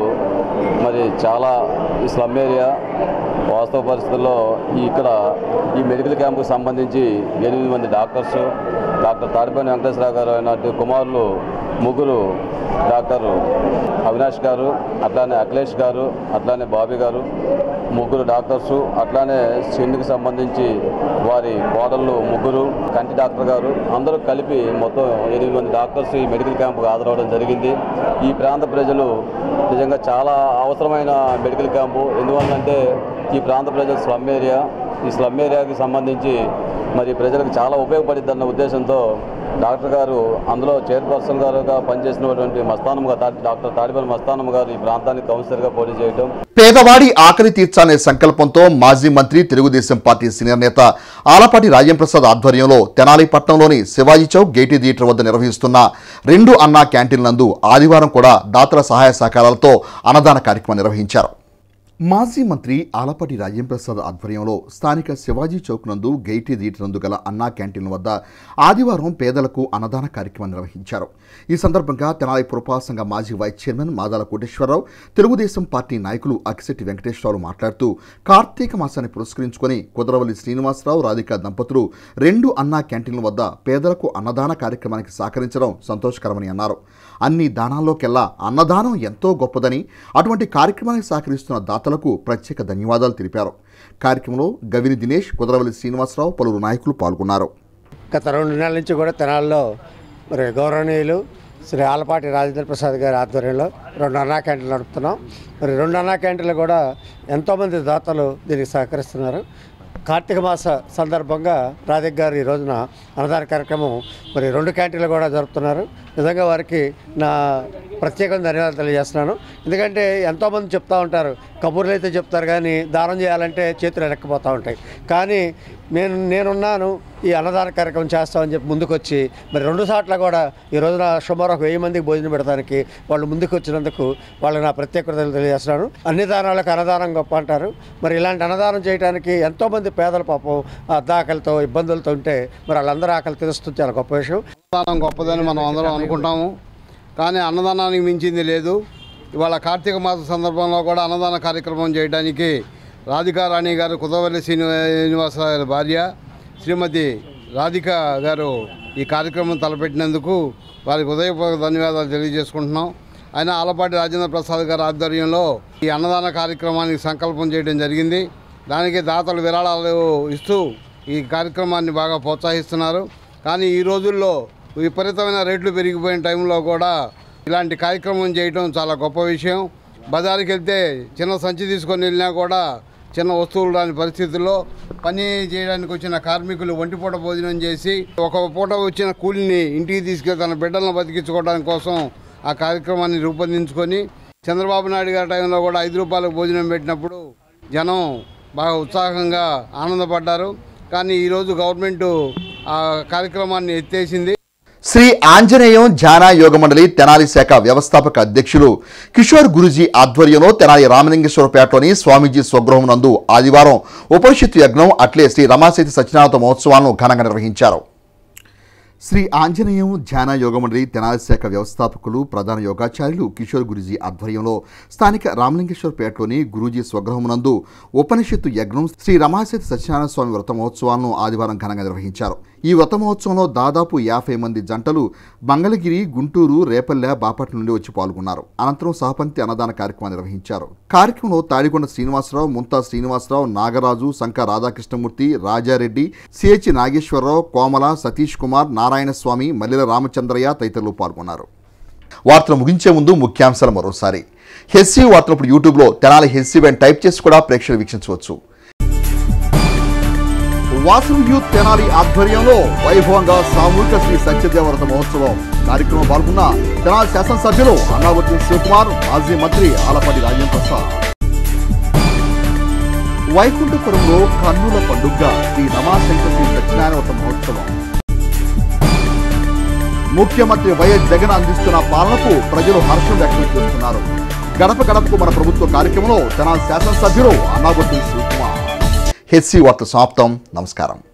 మరి చాలా ఈ స్లమ్ ఏరియా వాస్తవ పరిస్థితుల్లో ఈ ఇక్కడ ఈ మెడికల్ క్యాంపుకు సంబంధించి ఎనిమిది మంది డాక్టర్స్ డాక్టర్ తాడిపోయిన వెంకటేశ్వరరావు గారు అయినటువంటి కుమారులు ముగ్గురు డాక్టర్ అవినాష్ గారు అట్లానే అఖిలేష్ గారు అట్లానే బాబీ గారు ముగ్గురు డాక్టర్సు అట్లానే చెండుకు సంబంధించి వారి కోడళ్ళు ముగ్గురు కంటి డాక్టర్ గారు అందరూ కలిపి మొత్తం ఎనిమిది మంది డాక్టర్స్ ఈ మెడికల్ క్యాంపుకు హాజరవడం జరిగింది ఈ ప్రాంత ప్రజలు నిజంగా చాలా అవసరమైన మెడికల్ క్యాంపు ఎందువల్లంటే ఈ ప్రాంత ప్రజలు స్లమ్ ఏరియా ఈ స్లమ్ ఏరియాకి సంబంధించి మరి ప్రజలకు చాలా ఉపయోగపడిద్దన్న ఉద్దేశంతో డాక్టర్ గారు అందులో చైర్పర్సన్ గారుగా పనిచేసినటువంటి మస్తానం గారు డా- డాక్టర్ తాడిపల్లి మస్తానం గారు ఈ ప్రాంతానికి కౌన్సిలర్గా పోటీ చేయడం పేదవాడి ఆకలి తీర్చాలనే సంకల్పంతో మాజీ మంత్రి తెలుగుదేశం పార్టీ సీనియర్ నేత ఆలపాటి రాజంప్రసాద్ ఆధ్వర్యంలో తెనాలి పట్టణంలోని శివాజీ చౌక్ గేటీ థియేటర్ వద్ద నిర్వహిస్తున్న రెండు అన్నా క్యాంటీన్ నందు ఆదివారం కూడా దాతల సహాయ సహకారాలతో అన్నదాన కార్యక్రమం నిర్వహించారు మాజీ మంత్రి ఆలపాటి రాజేంద్రప్రసాద్ ఆధ్వర్యంలో స్థానిక శివాజీ చౌక్ నందు గైటీ థియేటర్ నందు గల అన్నా క్యాంటీన్ వద్ద ఆదివారం పేదలకు అన్నదాన కార్యక్రమం నిర్వహించారు ఈ సందర్భంగా తెనాలి పురపాలక సంఘ మాజీ vice chairman Madala Koteswararao Telugudesam party నాయకులు అక్కిశెట్టి వెంకటేశ్వరరావు మాట్లాడుతూ కార్తీక మాసాన్ని పురస్కరించుకొని కుదరవల్లి శ్రీనివాసరావు రాధిక దంపతులు రెండు అన్నా క్యాంటీన్ల వద్ద పేదలకు అన్నదాన కార్యక్రమానికి సహకరించడం సంతోషకరమని అన్నారు అన్ని దానాల్లోకెల్లా అన్నదానం ఎంతో గొప్పదని అటువంటి కార్యక్రమానికి సహకరిస్తున్న దాతలకు ప్రత్యేక ధన్యవాదాలు తెలిపారు కార్యక్రమంలో గవిని దినేష్ కుదరవల్లి శ్రీనివాసరావు పలువురు నాయకులు పాల్గొన్నారు గత రెండు నెలల నుంచి కూడా తెనాల్లో మరి గౌరవనీయులు శ్రీ ఆలపాటి రాజేంద్ర ప్రసాద్ గారి ఆధ్వర్యంలో రెండు అన్నా క్యాంటీన్లు నడుపుతున్నాం మరి రెండు అన్నా క్యాంటీన్లు కూడా ఎంతోమంది దాతలు దీనికి సహకరిస్తున్నారు కార్తీక మాస సందర్భంగా రాధిక్ గారు ఈ రోజున అన్నదాన కార్యక్రమం మరి రెండు క్యాంటీన్లు కూడా జరుపుతున్నారు నిజంగా వారికి నా ప్రత్యేకంగా ధన్యవాదాలు తెలియజేస్తున్నాను ఎందుకంటే ఎంతోమంది చెప్తూ ఉంటారు కబుర్లు అయితే చెప్తారు కానీ దానం చేయాలంటే చేతులు ఎనక్కిపోతూ ఉంటాయి కానీ నేను నేనున్నాను ఈ అన్నదాన కార్యక్రమం చేస్తామని చెప్పి ముందుకొచ్చి మరి రెండు సార్లు కూడా ఈ రోజున సుమారు ఒక వెయ్యి మందికి భోజనం పెడతానికి వాళ్ళు ముందుకు వచ్చినందుకు వాళ్ళకి నా ప్రత్యేకతలు తెలియజేస్తున్నాను అన్ని దానాలకు అన్నదానం గొప్ప అంటారు మరి ఇలాంటి అన్నదానం చేయడానికి ఎంతోమంది పేదల పాపం ఆ దాకలతో ఇబ్బందులతో ఉంటే మరి వాళ్ళందరూ ఆకలి తెలుస్తుంది చాలా గొప్ప విషయం అన్నదానం గొప్పదని మనం అందరం అనుకుంటాము కానీ అన్నదానానికి మించింది లేదు ఇవాళ కార్తీక మాస సందర్భంలో కూడా అన్నదాన కార్యక్రమం చేయడానికి రాధికా రాణి గారు కుదవల్లి శ్రీనివాస గారి భార్య శ్రీమతి రాధిక గారు ఈ కార్యక్రమం తలపెట్టినందుకు వారికి ఉదయపూర్వక ధన్యవాదాలు తెలియజేసుకుంటున్నాం ఆయన ఆలపాటి రాజేంద్ర ప్రసాద్ గారి ఆధ్వర్యంలో ఈ అన్నదాన కార్యక్రమానికి సంకల్పం చేయడం జరిగింది దానికి దాతలు విరాళాలు ఇస్తూ ఈ కార్యక్రమాన్ని బాగా ప్రోత్సహిస్తున్నారు కానీ ఈ రోజుల్లో విపరీతమైన రేట్లు పెరిగిపోయిన టైంలో కూడా ఇలాంటి కార్యక్రమం చేయడం చాలా గొప్ప విషయం బజారుకి వెళ్తే చిన్న సంచి తీసుకొని వెళ్ళినా కూడా చిన్న వస్తువులు రాని పరిస్థితుల్లో పని చేయడానికి వచ్చిన కార్మికులు ఒంటిపూట భోజనం చేసి ఒక పూట వచ్చిన కూలిని ఇంటికి తీసుకెళ్లి తన బిడ్డలను బతికించుకోవడానికి కోసం ఆ కార్యక్రమాన్ని రూపొందించుకొని చంద్రబాబు నాయుడు గారి టైంలో కూడా ఐదు రూపాయలకు భోజనం పెట్టినప్పుడు జనం బాగా ఉత్సాహంగా ఆనందపడ్డారు కానీ ఈరోజు గవర్నమెంట్ ఆ కార్యక్రమాన్ని ఎత్తేసింది శ్రీ ఆంజనేయం ధ్యాన యోగ మండలి తెనాలి శాఖ వ్యవస్థాపక అధ్యక్షులు కిషోర్ గురుజీ ఆధ్వర్యంలో తెనాలి రామలింగేశ్వరపేటలోని స్వామీజీ స్వగృహం నందు ఆదివారం ఉపనిషత్తు యజ్ఞం అట్లే శ్రీ రమాశేతి సత్యనారాయణ మహోత్సవాలను ఘనంగా నిర్వహించారు శ్రీ ఆంజనేయం ధ్యాన యోగ మండలి తెనాలి శాఖ వ్యవస్థాపకులు ప్రధాన యోగాచార్యులు కిషోర్ గురుజీ ఆధ్వర్యంలో స్థానిక రామలింగేశ్వరపేటలోని గురూజీ స్వగృహమునందు ఉపనిషత్తు యజ్ఞం శ్రీ రమాశేతి సత్యనారాయణ స్వామి వ్రత మహోత్సవాలను ఆదివారం ఘనంగా నిర్వహించారు ఈ వ్రత మహోత్సవంలో దాదాపు యాభై మంది జంటలు మంగళగిరి గుంటూరు రేపల్లె బాపట్ల నుండి వచ్చి పాల్గొన్నారు అనంతరం సహపంక్తి అన్నదాన కార్యక్రమం నిర్వహించారు కార్యక్రమంలో తాడికొండ శ్రీనివాసరావు ముంతా శ్రీనివాసరావు నాగరాజు శంక రాధాకృష్ణమూర్తి రాజారెడ్డి సిహెచ్ నాగేశ్వరరావు కోమల సతీష్ కుమార్ నారాయణ స్వామి మల్లెల రామచంద్రయ్య తదితరులు పాల్గొన్నారు వార్తలు ముగించే ముందు ముఖ్యాంశాలు మరోసారి హెస్సీ వార్తలు ఇప్పుడు యూట్యూబ్లో తెనాలి హెస్సీ వెన్ టైప్ చేసి కూడా ప్రేక్షకులు వీక్షించవచ్చు వాసు యూత్ తెనాలి ఆధ్వర్యంలో వైభవంగా సామూహిక శ్రీ సత్యదేవరత మహోత్సవం కార్యక్రమం పాల్గొన్న తెనాలి శాసనసభ్యులు అన్నావతి శివకుమార్ మాజీ మంత్రి ఆలపాటి రాజేంద్ర ప్రసాద్ వైకుంఠపురంలో కన్నుల పండుగ శ్రీ రమాశంకర్ శ్రీ సత్యనారాయణ వ్రత మహోత్సవం ముఖ్యమంత్రి వైఎస్ జగన్ అందిస్తున్న పాలనకు ప్రజలు హర్షం వ్యక్తం చేస్తున్నారు గడప గడపకు మన ప్రభుత్వ కార్యక్రమంలో తెనాలి శాసనసభ్యులు అన్నాబొత్తి శివకుమార్ హెచ్సి వార్త సమాప్తం నమస్కారం